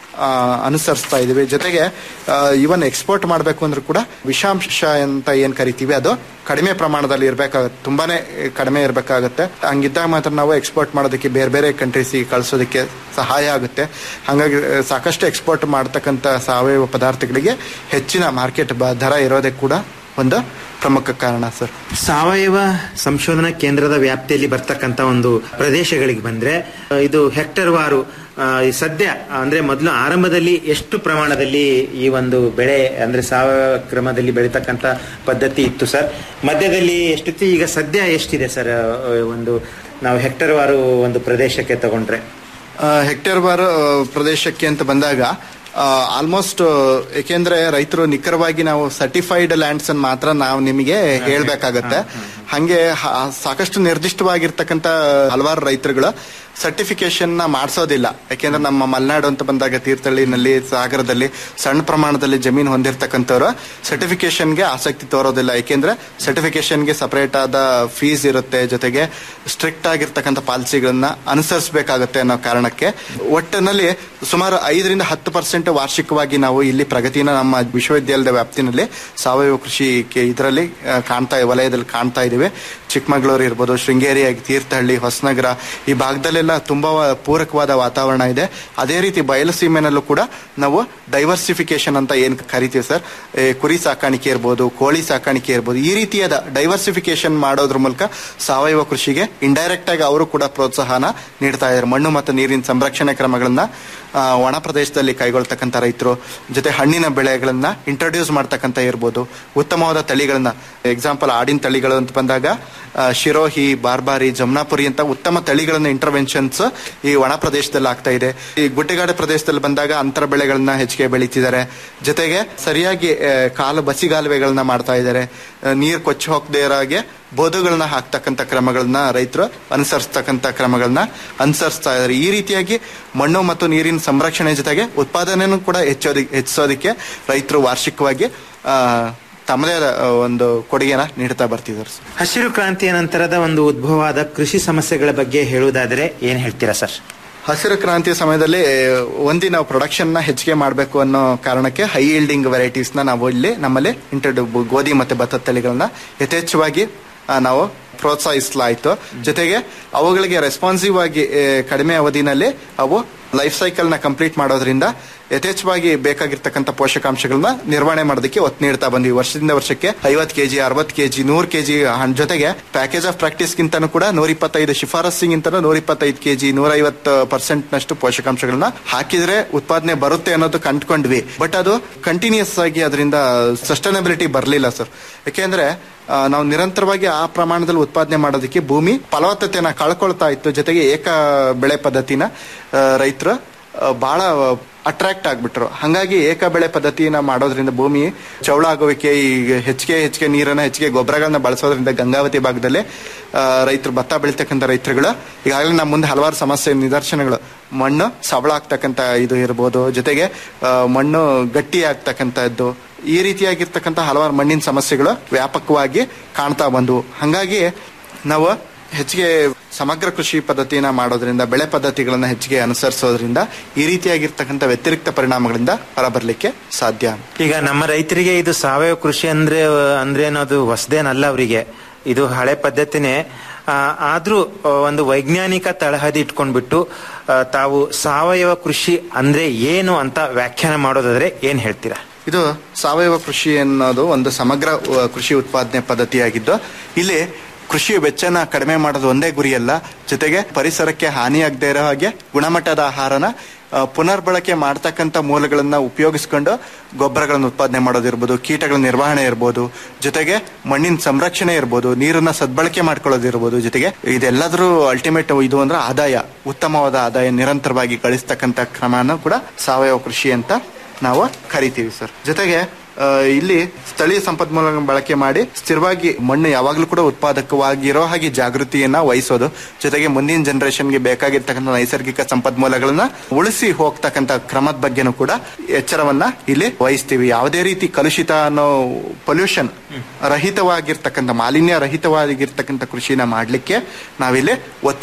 ಆ, ಅನುಸರಿಸ್ತಾ ಇದೀವಿ ಜೊತೆಗೆ ಇವನ್ ಎಕ್ಸ್ಪೋರ್ಟ್ ಮಾಡಬೇಕು ಅಂದ್ರೂ ಕೂಡ ವಿಷಾಂಶ ಅಂತ ಏನ್ ಕರಿತೀವಿ ಅದು ಕಡಿಮೆ ಪ್ರಮಾಣದಲ್ಲಿ ಇರಬೇಕಾಗುತ್ತೆ ತುಂಬಾನೇ ಕಡಿಮೆ ಇರಬೇಕಾಗುತ್ತೆ ಹಂಗಿದ್ದಾಗ ಮಾತ್ರ ನಾವು ಎಕ್ಸ್ಪೋರ್ಟ್ ಮಾಡೋದಕ್ಕೆ ಬೇರೆ ಬೇರೆ ಕಂಟ್ರೀಸಿಗೆ ಕಳಿಸೋದಕ್ಕೆ ಸಹಾಯ ಆಗುತ್ತೆ ಹಾಗಾಗಿ ಆ, ಸಾಕಷ್ಟು ಎಕ್ಸ್ಪೋರ್ಟ್ ಮಾಡ್ತಕ್ಕಂಥ ಸಾವಯವ ಪದಾರ್ಥಗಳಿಗೆ ಹೆಚ್ಚಿನ ಮಾರ್ಕೆಟ್ ದರ ಇರೋದೇ ಕೂಡ ಒಂದು ಪ್ರಮುಖ ಕಾರಣ ಸರ್ ಸಾವಯವ ಸಂಶೋಧನಾ ಕೇಂದ್ರದ ವ್ಯಾಪ್ತಿಯಲ್ಲಿ ಬರ್ತಕ್ಕಂತ ಒಂದು ಪ್ರದೇಶಗಳಿಗೆ ಬಂದ್ರೆ ಆ, ಇದು ಹೆಕ್ಟರ್ ವಾರು ಆ, ಈ ಸದ್ಯ ಅಂದ್ರೆ ಮೊದಲು ಆರಂಭದಲ್ಲಿ ಎಷ್ಟು ಪ್ರಮಾಣದಲ್ಲಿ ಈ ಒಂದು ಬೆಳೆ ಅಂದ್ರೆ ಸಾವಯವ ಕ್ರಮದಲ್ಲಿ ಬೆಳೀತಕ್ಕಂತ ಪದ್ಧತಿ ಇತ್ತು ಸರ್ ಮಧ್ಯದಲ್ಲಿ ಎಷ್ಟಿತ್ತು ಈಗ ಸದ್ಯ ಎಷ್ಟಿದೆ ಸರ್ ಆ, ಒಂದು ನಾವು ಹೆಕ್ಟರ್ ವಾರು ಒಂದು ಪ್ರದೇಶಕ್ಕೆ ತಗೊಂಡ್ರೆ ಹೆಕ್ಟೇರ್ ಬಾರ್ ಪ್ರದೇಶಕ್ಕೆ ಅಂತ ಬಂದಾಗ ಆಲ್ಮೋಸ್ಟ್ ಏಕೆಂದ್ರೆ ರೈತರು ನಿಖರವಾಗಿ ನಾವು ಸರ್ಟಿಫೈಡ್ ಲ್ಯಾಂಡ್ಸ್ ಅನ್ನು ಮಾತ್ರ ನಾವು ನಿಮಗೆ ಹೇಳ್ಬೇಕಾಗತ್ತೆ ಹಂಗೆ ಹ- ಸಾಕಷ್ಟು ನಿರ್ದಿಷ್ಟವಾಗಿರ್ತಕ್ಕಂಥ ಹಲವಾರು ರೈತರುಗಳು ಸರ್ಟಿಫಿಕೇಶನ್ ನ ಮಾಡಿಸೋದಿಲ್ಲ ಯಾಕೆಂದ್ರೆ ನಮ್ಮ ಮಲೆನಾಡು ಅಂತ ಬಂದಾಗ ತೀರ್ಥಹಳ್ಳಿನಲ್ಲಿ ಸಾಗರದಲ್ಲಿ ಸಣ್ಣ ಪ್ರಮಾಣದಲ್ಲಿ ಜಮೀನು ಹೊಂದಿರತಕ್ಕಂಥವ್ರು ಸರ್ಟಿಫಿಕೇಶನ್ಗೆ ಆಸಕ್ತಿ ತೋರೋದಿಲ್ಲ ಯಾಕೆಂದ್ರೆ ಸರ್ಟಿಫಿಕೇಶನ್ಗೆ ಸಪರೇಟ್ ಆದ ಫೀಸ್ ಇರುತ್ತೆ ಜೊತೆಗೆ ಸ್ಟ್ರಿಕ್ಟ್ ಆಗಿರ್ತಕ್ಕಂಥ ಪಾಲಿಸಿಗಳನ್ನ ಅನುಸರಿಸಬೇಕಾಗುತ್ತೆ ಅನ್ನೋ ಕಾರಣಕ್ಕೆ ಒಟ್ಟಿನಲ್ಲಿ ಸುಮಾರು ಐದರಿಂದ ಹತ್ತು ಪರ್ಸೆಂಟ್ ವಾರ್ಷಿಕವಾಗಿ ನಾವು ಇಲ್ಲಿ ಪ್ರಗತಿನ ನಮ್ಮ ವಿಶ್ವವಿದ್ಯಾಲಯದ ವ್ಯಾಪ್ತಿನಲ್ಲಿ ಸಾವಯವ ಕೃಷಿ ಇದರಲ್ಲಿ ಕಾಣ್ತಾ ವಲಯದಲ್ಲಿ ಕಾಣ್ತಾ ಇದ್ದೀವಿ ಚಿಕ್ಕಮಗಳೂರು ಇರ್ಬೋದು ಶೃಂಗೇರಿ ತೀರ್ಥಹಳ್ಳಿ ಹೊಸನಗರ ಈ ಭಾಗದಲ್ಲೆಲ್ಲ ತುಂಬಾ ವ- ಪೂರಕವಾದ ವಾತಾವರಣ ಇದೆ ಅದೇ ರೀತಿ ಬಯಲು ಸೀಮೆನಲ್ಲೂ ಕೂಡ ನಾವು ಡೈವರ್ಸಿಫಿಕೇಶನ್ ಅಂತ ಏನ್ ಕರಿತೀವಿ ಸರ್ ಏ, ಕುರಿ ಸಾಕಾಣಿಕೆ ಇರ್ಬೋದು ಕೋಳಿ ಸಾಕಾಣಿಕೆ ಇರ್ಬೋದು ಈ ರೀತಿಯಾದ ಡೈವರ್ಸಿಫಿಕೇಶನ್ ಮಾಡೋದ್ರ ಮೂಲಕ ಸಾವಯವ ಕೃಷಿಗೆ ಇಂಡೈರೆಕ್ಟ್ ಆಗಿ ಅವರು ಕೂಡ ಪ್ರೋತ್ಸಾಹನ ನೀಡ್ತಾ ಇದ್ದಾರೆ ಮಣ್ಣು ಮತ್ತು ನೀರಿನ ಸಂರಕ್ಷಣೆ ಕ್ರಮಗಳನ್ನ ಆ, ಒಣ ಪ್ರದೇಶದಲ್ಲಿ ಕೈಗೊಳ್ತಕ್ಕಂಥ ರೈತರು ಜೊತೆ ಹಣ್ಣಿನ ಬೆಳೆಗಳನ್ನ ಇಂಟ್ರೊಡ್ಯೂಸ್ ಮಾಡ್ತಕ್ಕಂಥ ಇರ್ಬೋದು ಉತ್ತಮವಾದ ತಳಿಗಳನ್ನ ಎಕ್ಸಾಂಪಲ್ ಆಡಿನ ತಳಿಗಳು ಅಂತ ಬಂದಾಗ ಆ, ಶಿರೋಹಿ ಬಾರ್ಬಾರಿ ಜಮ್ನಾಪುರಿ ಅಂತ ಉತ್ತಮ ತಳಿಗಳನ್ನ ಇಂಟರ್ವೆನ್ಷನ್ಸ್ ಈ ಒಣ ಪ್ರದೇಶದಲ್ಲಿ ಆಗ್ತಾ ಇದೆ ಈ ಗುಡ್ಡಗಾಡು ಪ್ರದೇಶದಲ್ಲಿ ಬಂದಾಗ ಅಂತರ ಬೆಳೆಗಳನ್ನ ಹೆಚ್ಚಿಗೆ ಬೆಳೀತಿದ್ದಾರೆ ಜೊತೆಗೆ ಸರಿಯಾಗಿ ಆ, ಕಾಲು ಬಸಿಗಾಲುವೆಗಳನ್ನ ಮಾಡ್ತಾ ಇದ್ದಾರೆ ನೀರು ಕೊಚ್ಚಿ ಹೋಗದೇ ಇರೋ ಹಾಗೆ ಬೋಧುಗಳನ್ನ ಹಾಕ್ತಕ್ಕಂಥ ಕ್ರಮಗಳನ್ನ ರೈತರು ಅನುಸರಿಸ್ತಕ್ಕಂಥ ಕ್ರಮಗಳನ್ನ ಅನುಸರಿಸ್ತಾ ಇದ್ದಾರೆ ಈ ರೀತಿಯಾಗಿ ಮಣ್ಣು ಮತ್ತು ನೀರಿನ ಸಂರಕ್ಷಣೆ ಜೊತೆಗೆ ಉತ್ಪಾದನೆಯನ್ನು ಕೂಡ ಹೆಚ್ಚೋದಕ್ಕೆ ಹೆಚ್ಚಿಸೋದಕ್ಕೆ ರೈತರು ವಾರ್ಷಿಕವಾಗಿ ಆ, ತಮ್ಮದೇ ಆದ ಆ, ಒಂದು ಕೊಡುಗೆನ ನೀಡ್ತಾ ಬರ್ತಿದ್ದಾರೆ ಸರ್. ಹಸಿರು ಕ್ರಾಂತಿಯ ನಂತರದ ಒಂದು ಉದ್ಭವವಾದ ಕೃಷಿ ಸಮಸ್ಯೆಗಳ ಬಗ್ಗೆ ಹೇಳುವುದಾದರೆ ಏನ್ ಹೇಳ್ತೀರಾ ಸರ್ ಹಸಿರು ಕ್ರಾಂತಿಯ ಸಮಯದಲ್ಲಿ ಒಂದಿ ನಾವು ಪ್ರೊಡಕ್ಷನ್ ನ ಹೆಚ್ಚಿಗೆ ಮಾಡಬೇಕು ಅನ್ನೋ ಕಾರಣಕ್ಕೆ ಹೈ ಈಲ್ಡಿಂಗ್ ವೆರೈಟೀಸ್ ನ ನಾವು ಇಲ್ಲಿ ನಮ್ಮಲ್ಲಿ ಇಂಟ್ರಡ್ ಗೋಧಿ ಮತ್ತೆ ಭತ್ತದ ತಳಿಗಳನ್ನ ಯಥೇಚ್ಛವಾಗಿ ಆ, ನಾವು ಪ್ರೋತ್ಸಾಹಿಸಲಾಯಿತು ಜೊತೆಗೆ ಅವುಗಳಿಗೆ ರೆಸ್ಪಾನ್ಸಿವ್ ಆಗಿ ಆ, ಕಡಿಮೆ ಅವಧಿನಲ್ಲಿ ಅವು ಲೈಫ್ ಸೈಕಲ್ ನ ಕಂಪ್ಲೀಟ್ ಮಾಡೋದ್ರಿಂದ ಯಥೇಚ್ಛವಾಗಿ ಬೇಕಾಗಿರ್ತಕ್ಕಂಥ ಪೋಷಕಾಂಶಗಳನ್ನ ನಿರ್ವಹಣೆ ಮಾಡೋದಕ್ಕೆ ಒತ್ತು ನೀಡ್ತಾ ಬಂದ್ವಿ ವರ್ಷದಿಂದ ವರ್ಷಕ್ಕೆ ಐವತ್ತು ಕೆಜಿ ಅರವತ್ತು ಕೆಜಿ ನೂರು ಕೆಜಿ ಜೊತೆಗೆ ಪ್ಯಾಕೇಜ್ ಆಫ್ ಪ್ರಾಕ್ಟೀಸ್ ಗಿಂತನೂ ಕೂಡ ನೂರ ಇಪ್ಪತ್ತೈದು ಶಿಫಾರಸ್ಸಿಗಿಂತನೂ ನೂರ ಇಪ್ಪತ್ತೈದು ಕೆಜಿ ನೂರ ಐವತ್ತು ಪರ್ಸೆಂಟ್ ನಷ್ಟು ಪೋಷಕಾಂಶಗಳನ್ನ ಹಾಕಿದ್ರೆ ಉತ್ಪಾದನೆ ಬರುತ್ತೆ ಅನ್ನೋದು ಕಂಡ್ಕೊಂಡ್ವಿ ಬಟ್ ಅದು ಕಂಟಿನ್ಯೂಸ್ ಆಗಿ ಅದರಿಂದ ಸಸ್ಟೈನಬಿಲಿಟಿ ಬರಲಿಲ್ಲ ಸರ್ ಯಾಕೆಂದ್ರೆ ಆ, ನಾವು ನಿರಂತರವಾಗಿ ಆ ಪ್ರಮಾಣದಲ್ಲಿ ಉತ್ಪಾದನೆ ಮಾಡೋದಕ್ಕೆ ಭೂಮಿ ಫಲವತ್ತತೆನ ಕಳ್ಕೊಳ್ತಾ ಇತ್ತು ಜೊತೆಗೆ ಏಕ ಬೆಳೆ ಪದ್ಧತಿನ ರೈತರು ಬಹಳ ಅಟ್ರಾಕ್ಟ್ ಆಗ್ಬಿಟ್ರು ಹಾಗಾಗಿ ಏಕ ಬೆಳೆ ಪದ್ಧತಿನ ಮಾಡೋದ್ರಿಂದ ಭೂಮಿ ಚೌಳ ಆಗುವಿಕೆ ಈಗ ಹೆಚ್ಚಿಗೆ ಹೆಚ್ಚಿಗೆ ನೀರನ್ನ ಹೆಚ್ಚಿಗೆ ಗೊಬ್ಬರಗಳನ್ನ ಬಳಸೋದ್ರಿಂದ ಗಂಗಾವತಿ ಭಾಗದಲ್ಲಿ ಆ, ರೈತರು ಭತ್ತ ಬೆಳಿತಕ್ಕಂಥ ರೈತರುಗಳು ಈಗಾಗಲೇ ನಮ್ಮ ಮುಂದೆ ಹಲವಾರು ಸಮಸ್ಯೆ ನಿದರ್ಶನಗಳು ಮಣ್ಣು ಸಬಳ ಆಗ್ತಕ್ಕಂಥ ಇದು ಇರ್ಬೋದು ಜೊತೆಗೆ ಆ, ಮಣ್ಣು ಗಟ್ಟಿ ಆಗ್ತಕ್ಕಂಥದ್ದು ಈ ರೀತಿಯಾಗಿರ್ತಕ್ಕಂಥ ಹಲವಾರು ಮಣ್ಣಿನ ಸಮಸ್ಯೆಗಳು ವ್ಯಾಪಕವಾಗಿ ಕಾಣ್ತಾ ಬಂದವು ಹಾಗಾಗಿ ನಾವು ಹೆಚ್ಚಿಗೆ ಸಮಗ್ರ ಕೃಷಿ ಪದ್ಧತಿನ ಮಾಡೋದ್ರಿಂದ ಬೆಳೆ ಪದ್ಧತಿಗಳನ್ನ ಹೆಚ್ಚಿಗೆ ಅನುಸರಿಸೋದ್ರಿಂದ ಈ ರೀತಿಯಾಗಿರ್ತಕ್ಕಂಥ ವ್ಯತಿರಿಕ್ತ ಪರಿಣಾಮಗಳಿಂದ ಹೊರಬರಲಿಕ್ಕೆ ಸಾಧ್ಯ ಈಗ ನಮ್ಮ ರೈತರಿಗೆ ಇದು ಸಾವಯವ ಕೃಷಿ ಅಂದ್ರೆ ಅಂದ್ರೆ ಅನ್ನೋದು ಹೊಸದೇನಲ್ಲ ಅವರಿಗೆ ಇದು ಹಳೆ ಪದ್ಧತಿನೇ ಆ, ಆದ್ರೂ ಆ, ಒಂದು ವೈಜ್ಞಾನಿಕ ತಳಹದಿ ಇಟ್ಕೊಂಡ್ಬಿಟ್ಟು ಆ, ತಾವು ಸಾವಯವ ಕೃಷಿ ಅಂದ್ರೆ ಏನು ಅಂತ ವ್ಯಾಖ್ಯಾನ ಮಾಡೋದಾದ್ರೆ ಏನ್ ಹೇಳ್ತೀರಾ ಇದು ಸಾವಯವ ಕೃಷಿ ಅನ್ನೋದು ಒಂದು ಸಮಗ್ರ ಅಹ್, ಕೃಷಿ ಉತ್ಪಾದನೆ ಪದ್ಧತಿಯಾಗಿದ್ದು ಇಲ್ಲಿ ಕೃಷಿ ವೆಚ್ಚನ ಕಡಿಮೆ ಮಾಡೋದು ಒಂದೇ ಗುರಿಯಲ್ಲ ಜೊತೆಗೆ ಪರಿಸರಕ್ಕೆ ಹಾನಿಯಾಗದೇ ಇರೋ ಹಾಗೆ ಗುಣಮಟ್ಟದ ಆಹಾರನ ಅಹ್, ಪುನರ್ಬಳಕೆ ಮಾಡ್ತಕ್ಕಂಥ ಮೂಲಗಳನ್ನ ಉಪಯೋಗಿಸ್ಕೊಂಡು ಗೊಬ್ಬರಗಳನ್ನು ಉತ್ಪಾದನೆ ಮಾಡೋದಿರ್ಬೋದು ಕೀಟಗಳ ನಿರ್ವಹಣೆ ಇರ್ಬೋದು ಜೊತೆಗೆ ಮಣ್ಣಿನ ಸಂರಕ್ಷಣೆ ಇರ್ಬೋದು ನೀರನ್ನ ಸದ್ಬಳಕೆ ಮಾಡ್ಕೊಳ್ಳೋದಿರ್ಬೋದು ಜೊತೆಗೆ ಇದೆಲ್ಲದರೂ ಅಲ್ಟಿಮೇಟ್ ಇದು ಅಂದ್ರೆ ಆದಾಯ ಉತ್ತಮವಾದ ಆದಾಯ ನಿರಂತರವಾಗಿ ಗಳಿಸ್ತಕ್ಕಂಥ ಕ್ರಮನ ಕೂಡ ಸಾವಯವ ಕೃಷಿ ಅಂತ ನಾವು ಕರಿತೀವಿ ಸರ್ ಜೊತೆಗೆ ಆ, ಇಲ್ಲಿ ಸ್ಥಳೀಯ ಸಂಪನ್ಮೂಲಗಳನ್ನು ಬಳಕೆ ಮಾಡಿ ಸ್ಥಿರವಾಗಿ ಮಣ್ಣು ಯಾವಾಗಲೂ ಕೂಡ ಉತ್ಪಾದಕವಾಗಿರೋ ಹಾಗೆ ಜಾಗೃತಿಯನ್ನ ವಹಿಸೋದು ಜೊತೆಗೆ ಮುಂದಿನ ಜನರೇಷನ್ಗೆ ಬೇಕಾಗಿರ್ತಕ್ಕಂಥ ನೈಸರ್ಗಿಕ ಸಂಪನ್ಮೂಲಗಳನ್ನ ಉಳಿಸಿ ಹೋಗ್ತಕ್ಕಂಥ ಕ್ರಮದ ಬಗ್ಗೆನೂ ಕೂಡ ಎಚ್ಚರವನ್ನ ಇಲ್ಲಿ ವಹಿಸ್ತೀವಿ ಯಾವುದೇ ರೀತಿ ಕಲುಷಿತ ಅನ್ನೋ ಪೊಲ್ಯೂಷನ್ ರಹಿತವಾಗಿರ್ತಕ್ಕಂಥ ಮಾಲಿನ್ಯ ರಹಿತವಾಗಿರ್ತಕ್ಕಂಥ ಕೃಷಿನ ಮಾಡಲಿಕ್ಕೆ ನಾವಿಲ್ಲಿ ಒತ್ತನ್ನ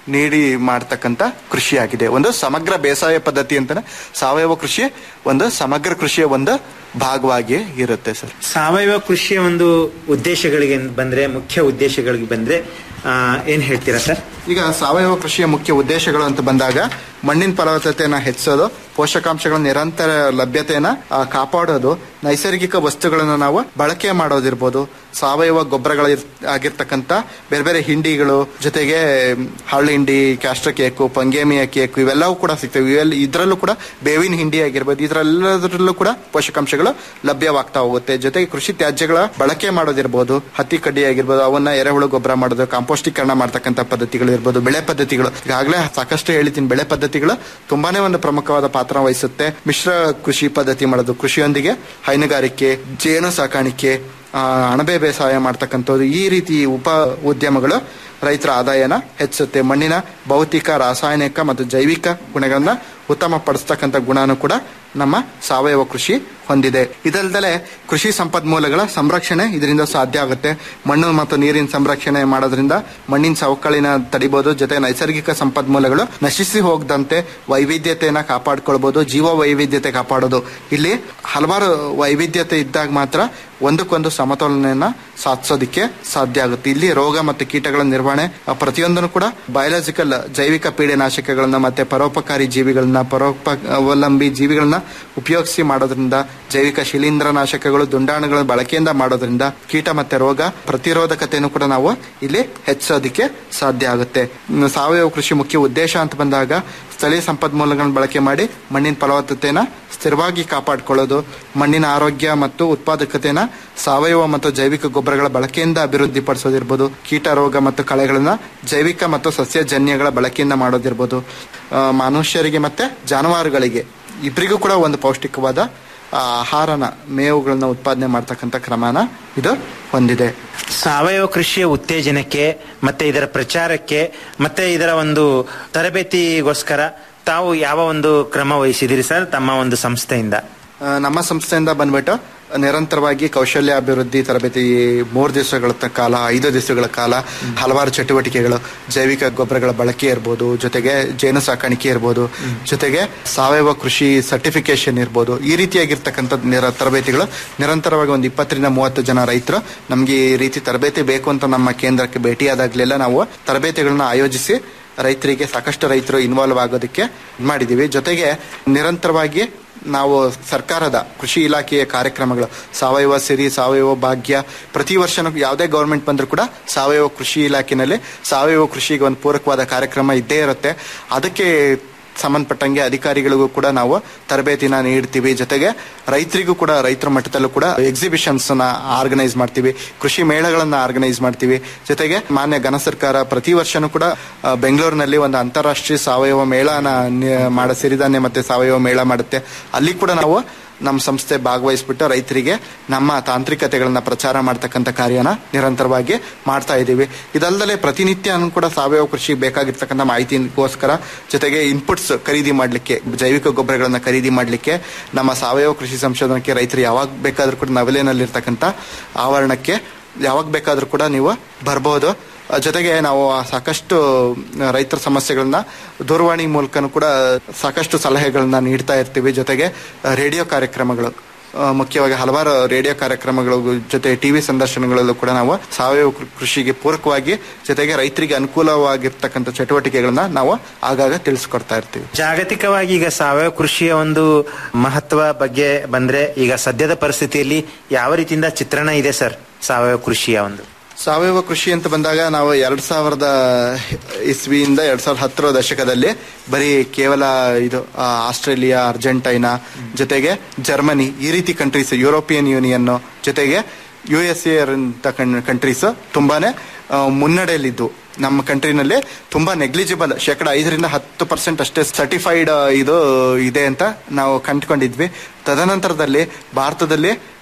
ನೀಡಿ ಮಾಡ್ತಕ್ಕಂಥ ಕೃಷಿಯಾಗಿದೆ ಒಂದು ಸಮಗ್ರ ಬೇಸಾಯ ಪದ್ಧತಿ ಅಂತಾನೆ ಸಾವಯವ ಕೃಷಿ ಒಂದು ಸಮಗ್ರ ಕೃಷಿಯ ಒಂದು ಭಾಗವಾಗಿ ಇರುತ್ತೆ ಸರ್ ಸಾವಯವ ಕೃಷಿಯ ಒಂದು ಉದ್ದೇಶಗಳಿಗೆ ಬಂದ್ರೆ ಮುಖ್ಯ ಉದ್ದೇಶಗಳಿಗೆ ಬಂದ್ರೆ ಆ, ಏನ್ ಹೇಳ್ತೀರಾ ಸರ್ ಈಗ ಸಾವಯವ ಕೃಷಿಯ ಮುಖ್ಯ ಉದ್ದೇಶಗಳು ಅಂತ ಬಂದಾಗ ಮಣ್ಣಿನ ಫಲವತ್ತತೆಯನ್ನು ಹೆಚ್ಚಿಸೋದು ಪೋಷಕಾಂಶಗಳ ನಿರಂತರ ಲಭ್ಯತೆಯನ್ನ ಆ, ಕಾಪಾಡೋದು ನೈಸರ್ಗಿಕ ವಸ್ತುಗಳನ್ನು ನಾವು ಬಳಕೆ ಮಾಡೋದಿರ್ಬೋದು ಸಾವಯವ ಗೊಬ್ಬರಗಳ ಆಗಿರ್ತಕ್ಕಂಥ ಬೇರೆ ಬೇರೆ ಹಿಂಡಿಗಳು ಜೊತೆಗೆ ಮ್, ಹಳ್ಳಿ ಹಿಂಡಿ ಕ್ಯಾಸ್ಟ್ರ ಕೇಕು ಪಂಗೇಮಿಯ ಕೇಕು ಇವೆಲ್ಲವೂ ಕೂಡ ಸಿಗ್ತವೆ ಇವೆಲ್ಲ ಇದರಲ್ಲೂ ಕೂಡ ಬೇವಿನ ಹಿಂಡಿ ಆಗಿರ್ಬೋದು ಇದರೆಲ್ಲದರಲ್ಲೂ ಕೂಡ ಪೋಷಕಾಂಶಗಳು ಲಭ್ಯವಾಗ್ತಾ ಹೋಗುತ್ತೆ ಜೊತೆಗೆ ಕೃಷಿ ತ್ಯಾಜ್ಯಗಳ ಬಳಕೆ ಮಾಡೋದಿರ್ಬೋದು ಹತ್ತಿ ಕಡ್ಡಿ ಆಗಿರ್ಬೋದು ಅವನ್ನ ಎರೆಹುಳು ಗೊಬ್ಬರ ಮಾಡೋದು ಕಾಂಪೋಸ್ಟೀಕರಣ ಮಾಡ್ತಕ್ಕಂಥ ಪದ್ಧತಿಗಳು ಇರ್ಬೋದು ಬೆಳೆ ಪದ್ಧತಿಗಳು ಈಗಾಗಲೇ ಸಾಕಷ್ಟು ಹೇಳಿದ್ದೀನಿ ಬೆಳೆ ಪದ್ಧತಿಗಳು ತುಂಬಾನೇ ಒಂದು ಪ್ರಮುಖವಾದ ಪಾತ್ರ ವಹಿಸುತ್ತೆ ಮಿಶ್ರ ಕೃಷಿ ಪದ್ಧತಿ ಮಾಡೋದು ಕೃಷಿಯೊಂದಿಗೆ ಹೈನುಗಾರಿಕೆ ಜೇನು ಸಾಕಾಣಿಕೆ ಆ, ಅಣಬೆ ಬೇಸಾಯ ಮಾಡ್ತಕ್ಕಂಥದ್ದು ಈ ರೀತಿ ಉಪ ಉದ್ಯಮಗಳು ರೈತರ ಆದಾಯನ ಹೆಚ್ಚಿಸುತ್ತೆ ಮಣ್ಣಿನ ಭೌತಿಕ ರಾಸಾಯನಿಕ ಮತ್ತು ಜೈವಿಕ ಗುಣಗಳನ್ನ ಉತ್ತಮಪಡಿಸ್ತಕ್ಕಂಥ ಗುಣನೂ ಕೂಡ ನಮ್ಮ ಸಾವಯವ ಕೃಷಿ ಹೊಂದಿದೆ ಇದಲ್ದಲೆ ಕೃಷಿ ಸಂಪನ್ಮೂಲಗಳ ಸಂರಕ್ಷಣೆ ಇದರಿಂದ ಸಾಧ್ಯ ಆಗುತ್ತೆ ಮಣ್ಣು ಮತ್ತು ನೀರಿನ ಸಂರಕ್ಷಣೆ ಮಾಡೋದ್ರಿಂದ ಮಣ್ಣಿನ ಸವಕಳಿನ ತಡಿಬಹುದು ಜೊತೆ ನೈಸರ್ಗಿಕ ಸಂಪನ್ಮೂಲಗಳು ನಶಿಸಿ ಹೋಗದಂತೆ ವೈವಿಧ್ಯತೆಯನ್ನ ಕಾಪಾಡ್ಕೊಳ್ಬಹುದು ಜೀವ ವೈವಿಧ್ಯತೆ ಕಾಪಾಡೋದು ಇಲ್ಲಿ ಹಲವಾರು ವೈವಿಧ್ಯತೆ ಇದ್ದಾಗ ಮಾತ್ರ ಒಂದಕ್ಕೊಂದು ಸಮತೋಲನೆಯನ್ನ ಸಾಧಿಸೋದಕ್ಕೆ ಸಾಧ್ಯ ಆಗುತ್ತೆ ಇಲ್ಲಿ ರೋಗ ಮತ್ತು ಕೀಟಗಳ ನಿರ್ವಹಣೆ ಆ, ಪ್ರತಿಯೊಂದನ್ನು ಕೂಡ ಬಯೋಲಾಜಿಕಲ್ ಜೈವಿಕ ಪೀಡೆನಾಶಕಗಳನ್ನ ಮತ್ತೆ ಪರೋಪಕಾರಿ ಜೀವಿಗಳನ್ನ ಪರೋಪ ಅವಲಂಬಿ ಜೀವಿಗಳನ್ನ ಉಪಯೋಗಿಸಿ ಮಾಡೋದ್ರಿಂದ ಜೈವಿಕ ಶಿಲೀಂಧ್ರನಾಶಕಗಳು ದುಂಡಾಣುಗಳ ಬಳಕೆಯಿಂದ ಮಾಡೋದ್ರಿಂದ ಕೀಟ ಮತ್ತೆ ರೋಗ ಪ್ರತಿರೋಧಕತೆಯನ್ನು ಕೂಡ ನಾವು ಇಲ್ಲಿ ಹೆಚ್ಚಿಸೋದಕ್ಕೆ ಸಾಧ್ಯ ಆಗುತ್ತೆ ಇನ್ನು ಸಾವಯವ ಕೃಷಿ ಮುಖ್ಯ ಉದ್ದೇಶ ಅಂತ ಬಂದಾಗ ಸ್ಥಳೀಯ ಸಂಪನ್ಮೂಲಗಳನ್ನು ಬಳಕೆ ಮಾಡಿ ಮಣ್ಣಿನ ಫಲವತ್ತತೆನ ಸ್ಥಿರವಾಗಿ ಕಾಪಾಡಿಕೊಳ್ಳೋದು ಮಣ್ಣಿನ ಆರೋಗ್ಯ ಮತ್ತು ಉತ್ಪಾದಕತೆನ ಸಾವಯವ ಮತ್ತು ಜೈವಿಕ ಗೊಬ್ಬರಗಳ ಬಳಕೆಯಿಂದ ಅಭಿವೃದ್ಧಿಪಡಿಸೋದಿರ್ಬೋದು ಕೀಟ ರೋಗ ಮತ್ತು ಕಳೆಗಳನ್ನ ಜೈವಿಕ ಮತ್ತು ಸಸ್ಯಜನ್ಯಗಳ ಬಳಕೆಯಿಂದ ಮಾಡೋದಿರ್ಬೋದು ಆ, ಮನುಷ್ಯರಿಗೆ ಮತ್ತೆ ಜಾನುವಾರುಗಳಿಗೆ ಇಬ್ಬರಿಗೂ ಕೂಡ ಒಂದು ಪೌಷ್ಟಿಕವಾದ ಆ, ಆಹಾರನ ಮೇವುಗಳನ್ನ ಉತ್ಪಾದನೆ ಮಾಡ್ತಕ್ಕಂಥ ಕ್ರಮನ ಇದು ಹೊಂದಿದೆ ಸಾವಯವ ಕೃಷಿಯ ಉತ್ತೇಜನಕ್ಕೆ ಮತ್ತೆ ಇದರ ಪ್ರಚಾರಕ್ಕೆ ಮತ್ತೆ ಇದರ ಒಂದು ತರಬೇತಿಗೋಸ್ಕರ ತಾವು ಯಾವ ಒಂದು ಕ್ರಮ ವಹಿಸಿದಿರಿ ಸರ್ ತಮ್ಮ ಒಂದು ಸಂಸ್ಥೆಯಿಂದ ಆ, ನಮ್ಮ ಸಂಸ್ಥೆಯಿಂದ ಬಂದ್ಬಿಟ್ಟು ನಿರಂತರವಾಗಿ ಕೌಶಲ್ಯ ಅಭಿವೃದ್ಧಿ ತರಬೇತಿ ಮೂರು ದಿವಸಗಳ ತ- ಕಾಲ ಐದು ದಿವಸಗಳ ಕಾಲ ಹಲವಾರು ಚಟುವಟಿಕೆಗಳು ಜೈವಿಕ ಗೊಬ್ಬರಗಳ ಬಳಕೆ ಇರ್ಬೋದು ಜೊತೆಗೆ ಜೇನು ಸಾಕಾಣಿಕೆ ಇರ್ಬೋದು ಜೊತೆಗೆ ಸಾವಯವ ಕೃಷಿ ಸರ್ಟಿಫಿಕೇಶನ್ ಇರ್ಬೋದು ಈ ರೀತಿಯಾಗಿರ್ತಕ್ಕಂಥ ನಿರ ತರಬೇತಿಗಳು ನಿರಂತರವಾಗಿ ಒಂದು ಇಪ್ಪತ್ತರಿಂದ ಮೂವತ್ತು ಜನ ರೈತರು ನಮಗೆ ಈ ರೀತಿ ತರಬೇತಿ ಬೇಕು ಅಂತ ನಮ್ಮ ಕೇಂದ್ರಕ್ಕೆ ಭೇಟಿಯಾದಾಗಲೆಲ್ಲ ನಾವು ತರಬೇತಿಗಳನ್ನ ಆಯೋಜಿಸಿ ರೈತರಿಗೆ ಸಾಕಷ್ಟು ರೈತರು ಇನ್ವಾಲ್ವ್ ಆಗೋದಕ್ಕೆ ಇದ್ ಮಾಡಿದೀವಿ ಜೊತೆಗೆ ನಿರಂತರವಾಗಿ ನಾವು ಸರ್ಕಾರದ ಕೃಷಿ ಇಲಾಖೆಯ ಕಾರ್ಯಕ್ರಮಗಳು ಸಾವಯವ ಸಿರಿ ಸಾವಯವ ಭಾಗ್ಯ ಪ್ರತಿ ವರ್ಷನೂ ಯಾವುದೇ ಗೌರ್ಮೆಂಟ್ ಬಂದರೂ ಕೂಡ ಸಾವಯವ ಕೃಷಿ ಇಲಾಖೆನಲ್ಲಿ ಸಾವಯವ ಕೃಷಿಗೆ ಒಂದು ಪೂರಕವಾದ ಕಾರ್ಯಕ್ರಮ ಇದ್ದೇ ಇರುತ್ತೆ ಅದಕ್ಕೆ ಸಂಬಂಧಪಟ್ಟಂಗೆ ಅಧಿಕಾರಿಗಳಿಗೂ ಕೂಡ ನಾವು ತರಬೇತಿನ ನೀಡ್ತೀವಿ ಜೊತೆಗೆ ರೈತರಿಗೂ ಕೂಡ ರೈತರ ಮಟ್ಟದಲ್ಲೂ ಕೂಡ ಎಕ್ಸಿಬಿಷನ್ಸ್ ನ ಆರ್ಗನೈಸ್ ಮಾಡ್ತೀವಿ ಕೃಷಿ ಮೇಳಗಳನ್ನ ಆರ್ಗನೈಸ್ ಮಾಡ್ತೀವಿ ಜೊತೆಗೆ ಮಾನ್ಯ ಘನ ಸರ್ಕಾರ ಪ್ರತಿ ವರ್ಷನೂ ಕೂಡ ಆ, ಬೆಂಗಳೂರಿನಲ್ಲಿ ಒಂದು ಅಂತಾರಾಷ್ಟ್ರೀಯ ಸಾವಯವ ಮೇಳನ ನಿ- ಮಾಡ ಸಿರಿಧಾನ್ಯ ಮತ್ತೆ ಸಾವಯವ ಮೇಳ ಮಾಡುತ್ತೆ ಅಲ್ಲಿ ಕೂಡ ನಾವು ನಮ್ಮ ಸಂಸ್ಥೆ ಭಾಗವಹಿಸ್ಬಿಟ್ಟು ರೈತರಿಗೆ ನಮ್ಮ ತಾಂತ್ರಿಕತೆಗಳನ್ನ ಪ್ರಚಾರ ಮಾಡ್ತಕ್ಕಂಥ ಕಾರ್ಯನ ನಿರಂತರವಾಗಿ ಮಾಡ್ತಾ ಇದ್ದೀವಿ ಇದಲ್ಲದೆ ಪ್ರತಿನಿತ್ಯ ಕೂಡ ಸಾವಯವ ಕೃಷಿ ಬೇಕಾಗಿರ್ತಕ್ಕಂಥ ಮಾಹಿತಿಗೋಸ್ಕರ ಜೊತೆಗೆ ಇನ್ಪುಟ್ಸ್ ಖರೀದಿ ಮಾಡಲಿಕ್ಕೆ ಜೈವಿಕ ಗೊಬ್ಬರಗಳನ್ನ ಖರೀದಿ ಮಾಡಲಿಕ್ಕೆ ನಮ್ಮ ಸಾವಯವ ಕೃಷಿ ಸಂಶೋಧನಕ್ಕೆ ರೈತರು ಯಾವಾಗ ಬೇಕಾದ್ರೂ ಕೂಡ ನವಲೆನಲ್ಲಿರ್ತಕ್ಕಂಥ ಆವರಣಕ್ಕೆ ಯಾವಾಗ ಬೇಕಾದ್ರೂ ಕೂಡ ನೀವು ಬರ್ಬೋದು ಆ, ಜೊತೆಗೆ ನಾವು ಸಾಕಷ್ಟು ರೈತರ ಸಮಸ್ಯೆಗಳನ್ನ ದೂರವಾಣಿ ಮೂಲಕನೂ ಕೂಡ ಸಾಕಷ್ಟು ಸಲಹೆಗಳನ್ನ ನೀಡ್ತಾ ಇರ್ತೀವಿ ಜೊತೆಗೆ ರೇಡಿಯೋ ಕಾರ್ಯಕ್ರಮಗಳು ಆ, ಮುಖ್ಯವಾಗಿ ಹಲವಾರು ರೇಡಿಯೋ ಕಾರ್ಯಕ್ರಮಗಳು ಜೊತೆ ಟಿವಿ ಸಂದರ್ಶನಗಳಲ್ಲೂ ಕೂಡ ನಾವು ಸಾವಯವ ಕೃ- ಕೃಷಿಗೆ ಪೂರಕವಾಗಿ ಜೊತೆಗೆ ರೈತರಿಗೆ ಅನುಕೂಲವಾಗಿರ್ತಕ್ಕಂಥ ಚಟುವಟಿಕೆಗಳನ್ನ ನಾವು ಆಗಾಗ ತಿಳಿಸ್ಕೊಡ್ತಾ ಇರ್ತೀವಿ ಜಾಗತಿಕವಾಗಿ ಈಗ ಸಾವಯವ ಕೃಷಿಯ ಒಂದು ಮಹತ್ವ ಬಗ್ಗೆ ಬಂದ್ರೆ ಈಗ ಸದ್ಯದ ಪರಿಸ್ಥಿತಿಯಲ್ಲಿ ಯಾವ ರೀತಿಯಿಂದ ಚಿತ್ರಣ ಇದೆ ಸರ್ ಸಾವಯವ ಕೃಷಿಯ ಒಂದು ಸಾವಯವ ಕೃಷಿ ಅಂತ ಬಂದಾಗ ನಾವು ಎರಡ್ ಸಾವಿರದ ಇಸ್ವಿಯಿಂದ ಎರಡ್ ಸಾವಿರದ ಹತ್ತರ ದಶಕದಲ್ಲಿ ಬರೀ ಕೇವಲ ಇದು ಆ, ಆಸ್ಟ್ರೇಲಿಯಾ ಅರ್ಜೆಂಟೈನಾ ಜೊತೆಗೆ ಜರ್ಮನಿ ಈ ರೀತಿ ಕಂಟ್ರೀಸ್ ಯುರೋಪಿಯನ್ ಯೂನಿಯನ್ ಜೊತೆಗೆ ಯು ಎಸ್ ಎ ಕಂಟ್ರೀಸ್ ತುಂಬಾನೇ ಆ, ಮುನ್ನಡೆಯಲ್ಲಿದ್ದು ನಮ್ಮ ಕಂಟ್ರಿನಲ್ಲಿ ತುಂಬಾ ನೆಗ್ಲಿಜಿಬಲ್ ಶೇಕಡ ಐದರಿಂದ ಹತ್ತು ಪರ್ಸೆಂಟ್ ಅಷ್ಟೇ ಸರ್ಟಿಫೈಡ್ ಇದು ಇದೆ ಅಂತ ನಾವು ಕಂಡುಕೊಂಡಿದ್ವಿ ತದನಂತರದಲ್ಲಿ ಭಾರತದಲ್ಲಿ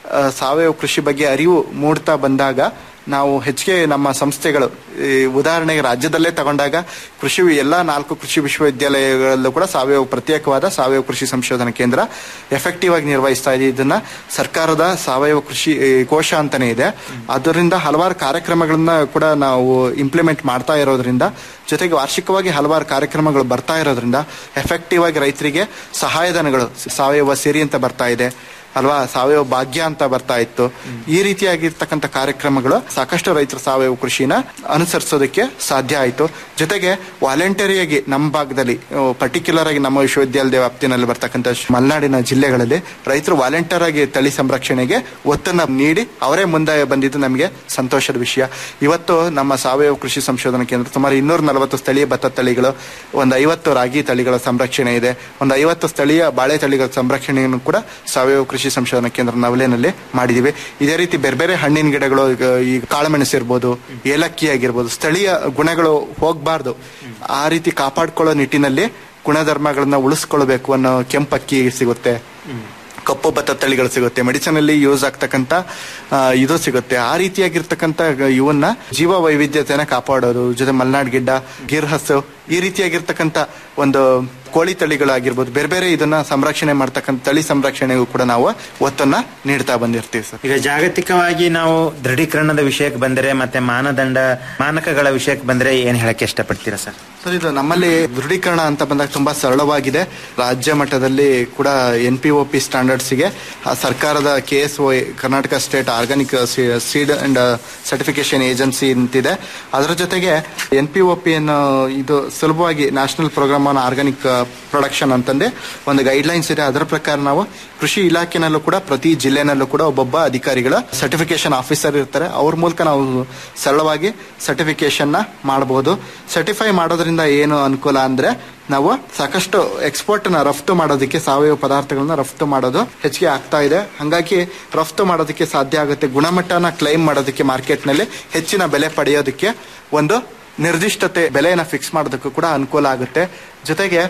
ಆ, ಸಾವಯವ ಕೃಷಿ ಬಗ್ಗೆ ಅರಿವು ಮೂಡ್ತಾ ಬಂದಾಗ ನಾವು ಹೆಚ್ಚಿಗೆ ನಮ್ಮ ಸಂಸ್ಥೆಗಳು ಈ ಉದಾಹರಣೆಗೆ ರಾಜ್ಯದಲ್ಲೇ ತಗೊಂಡಾಗ ಕೃಷಿ ಎಲ್ಲ ನಾಲ್ಕು ಕೃಷಿ ವಿಶ್ವವಿದ್ಯಾಲಯಗಳಲ್ಲೂ ಕೂಡ ಸಾವಯವ ಪ್ರತ್ಯೇಕವಾದ ಸಾವಯವ ಕೃಷಿ ಸಂಶೋಧನಾ ಕೇಂದ್ರ ಎಫೆಕ್ಟಿವ್ ಆಗಿ ನಿರ್ವಹಿಸ್ತಾ ಇದೆ ಇದನ್ನ ಸರ್ಕಾರದ ಸಾವಯವ ಕೃಷಿ ಈ, ಕೋಶ ಅಂತಾನೆ ಇದೆ ಅದರಿಂದ ಹಲವಾರು ಕಾರ್ಯಕ್ರಮಗಳನ್ನ ಕೂಡ ನಾವು ಇಂಪ್ಲಿಮೆಂಟ್ ಮಾಡ್ತಾ ಇರೋದ್ರಿಂದ ಜೊತೆಗೆ ವಾರ್ಷಿಕವಾಗಿ ಹಲವಾರು ಕಾರ್ಯಕ್ರಮಗಳು ಬರ್ತಾ ಇರೋದ್ರಿಂದ ಎಫೆಕ್ಟಿವ್ ಆಗಿ ರೈತರಿಗೆ ಸಹಾಯಧನಗಳು ಸಾವಯವ ಸೇರಿ ಅಂತ ಬರ್ತಾ ಇದೆ ಅಲ್ವಾ ಸಾವಯವ ಭಾಗ್ಯ ಅಂತ ಬರ್ತಾ ಇತ್ತು ಈ ರೀತಿಯಾಗಿರ್ತಕ್ಕಂಥ ಕಾರ್ಯಕ್ರಮಗಳು ಸಾಕಷ್ಟು ರೈತರು ಸಾವಯವ ಕೃಷಿನ ಅನುಸರಿಸೋದಕ್ಕೆ ಸಾಧ್ಯ ಆಯಿತು ಜೊತೆಗೆ ವಾಲಂಟರಿಯಾಗಿ ನಮ್ಮ ಭಾಗದಲ್ಲಿ ಪರ್ಟಿಕ್ಯುಲರ್ ಆಗಿ ನಮ್ಮ ವಿಶ್ವವಿದ್ಯಾಲಯದ ವ್ಯಾಪ್ತಿನಲ್ಲಿ ಬರ್ತಕ್ಕಂಥ ಶ್- ಮಲೆನಾಡಿನ ಜಿಲ್ಲೆಗಳಲ್ಲಿ ರೈತರು ವಾಲಂಟಿಯರ್ ಆಗಿ ತಳಿ ಸಂರಕ್ಷಣೆಗೆ ಒತ್ತನ್ನ ನೀಡಿ ಅವರೇ ಮುಂದೆ ಬಂದಿದ್ದು ನಮಗೆ ಸಂತೋಷದ ವಿಷಯ ಇವತ್ತು ನಮ್ಮ ಸಾವಯವ ಕೃಷಿ ಸಂಶೋಧನಾ ಕೇಂದ್ರ ಸುಮಾರು ಇನ್ನೂರ ನಲವತ್ತು ಸ್ಥಳೀಯ ಭತ್ತ ತಳಿಗಳು ಒಂದು ಐವತ್ತು ರಾಗಿ ತಳಿಗಳ ಸಂರಕ್ಷಣೆ ಇದೆ ಒಂದು ಐವತ್ತು ಸ್ಥಳೀಯ ಬಾಳೆ ತಳಿಗಳ ಸಂರಕ್ಷಣೆಯನ್ನು ಕೂಡ ಸಾವಯವ ಕೃಷಿ ಸಂಶೋಧನಾ ಕೇಂದ್ರ ನವಲೆನಲ್ಲಿ ಮಾಡಿದೀವಿ ಇದೇ ರೀತಿ ಬೇರೆ ಬೇರೆ ಹಣ್ಣಿನ ಗಿಡಗಳು ಈಗ ಈ ಕಾಳುಮೆಣಸು ಇರ್ಬೋದು ಏಲಕ್ಕಿ ಆಗಿರ್ಬೋದು ಸ್ಥಳೀಯ ಗುಣಗಳು ಹೋಗಬಾರ್ದು ಆ ರೀತಿ ಕಾಪಾಡ್ಕೊಳ್ಳೋ ನಿಟ್ಟಿನಲ್ಲಿ ಗುಣಧರ್ಮಗಳನ್ನ ಉಳಿಸ್ಕೊಳ್ಬೇಕು ಅನ್ನೋ ಕೆಂಪಕ್ಕಿ ಸಿಗುತ್ತೆ ಕಪ್ಪು ಭತ್ತ ತಳಿಗಳು ಸಿಗುತ್ತೆ ಮೆಡಿಸಿನ್ ಅಲ್ಲಿ ಯೂಸ್ ಆಗ್ತಕ್ಕಂತ ಆ, ಇದು ಸಿಗುತ್ತೆ ಆ ರೀತಿಯಾಗಿರ್ತಕ್ಕಂಥ ಇವನ್ನ ಜೀವ ವೈವಿಧ್ಯತೆಯನ್ನ ಕಾಪಾಡೋದು ಜೊತೆ ಮಲ್ನಾಡ್ ಗಿಡ್ಡ ಗಿರ್ ಹಸು ಈ ರೀತಿಯಾಗಿರ್ತಕ್ಕಂಥ ಒಂದು ಕೋಳಿ ತಳಿಗಳಾಗಿರ್ಬೋದು ಬೇರೆ ಬೇರೆ ಇದನ್ನ ಸಂರಕ್ಷಣೆ ಮಾಡ್ತಕ್ಕಂಥ ತಳಿ ಸಂರಕ್ಷಣೆಗೂ ಕೂಡ ನಾವು ಒತ್ತನ್ನ ನೀಡ್ತಾ ಬಂದಿರ್ತೀವಿ ಸರ್ ಈಗ ಜಾಗತಿಕವಾಗಿ ನಾವು ದೃಢೀಕರಣದ ವಿಷಯಕ್ಕೆ ಬಂದರೆ ಮತ್ತೆ ಮಾನದಂಡ ಮಾನಕಗಳ ವಿಷಯಕ್ಕೆ ಬಂದರೆ ಏನ್ ಹೇಳಕ್ಕೆ ಇಷ್ಟಪಡ್ತೀರಾ ಸರ್ ಸರ್ ಇದು ನಮ್ಮಲ್ಲಿ ದೃಢೀಕರಣ ಅಂತ ಬಂದಾಗ ತುಂಬಾ ಸರಳವಾಗಿದೆ ರಾಜ್ಯ ಮಟ್ಟದಲ್ಲಿ ಕೂಡ ಎನ್ ಪಿ ಒ ಪಿ ಸ್ಟ್ಯಾಂಡರ್ಡ್ಸ್ಗೆ ಸರ್ಕಾರದ K S O Karnataka state organic seed and certification agency ಅಂತಿದೆ ಅದರ ಜೊತೆಗೆ ಎನ್ ಪಿ ಒ ಪಿ ಅನ್ನು ಇದು ಸುಲಭವಾಗಿ national program on organic production ಅಂತಂದೆ ಒಂದು ಗೈಡ್ಲೈನ್ಸ್ ಇದೆ ಅದರ ಪ್ರಕಾರ ನಾವು ಕೃಷಿ ಇಲಾಖೆನಲ್ಲೂ ಕೂಡ ಪ್ರತಿ ಜಿಲ್ಲೆನಲ್ಲೂ ಕೂಡ ಒಬ್ಬೊಬ್ಬ ಅಧಿಕಾರಿಗಳ ಸರ್ಟಿಫಿಕೇಶನ್ ಆಫೀಸರ್ ಇರ್ತಾರೆ ಅವ್ರ ಮೂಲಕ ನಾವು ಸರಳವಾಗಿ ಸರ್ಟಿಫಿಕೇಶನ್ ನ ಮಾಡಬಹುದು ಸರ್ಟಿಫೈ ಮಾಡೋದ್ರಿಂದ ಏನು ಅನುಕೂಲ ಅಂದ್ರೆ ನಾವು ಸಾಕಷ್ಟು ಎಕ್ಸ್ಪೋರ್ಟ್ ನ ರಫ್ತು ಮಾಡೋದಕ್ಕೆ ಸಾವಯವ ಪದಾರ್ಥಗಳನ್ನ ರಫ್ತು ಮಾಡೋದು ಹೆಚ್ಚಿಗೆ ಆಗ್ತಾ ಇದೆ ಹಂಗಾಗಿ ರಫ್ತು ಮಾಡೋದಕ್ಕೆ ಸಾಧ್ಯ ಆಗುತ್ತೆ ಗುಣಮಟ್ಟನ ಕ್ಲೈಮ್ ಮಾಡೋದಕ್ಕೆ ಮಾರ್ಕೆಟ್ ನಲ್ಲಿ ಹೆಚ್ಚಿನ ಬೆಲೆ ಪಡೆಯೋದಕ್ಕೆ ಒಂದು ನಿರ್ದಿಷ್ಟತೆ ಬೆಲೆಯನ್ನ ಫಿಕ್ಸ್ ಮಾಡೋದಕ್ಕೂ ಕೂಡ ಅನುಕೂಲ ಆಗುತ್ತೆ ಜೊತೆಗೆ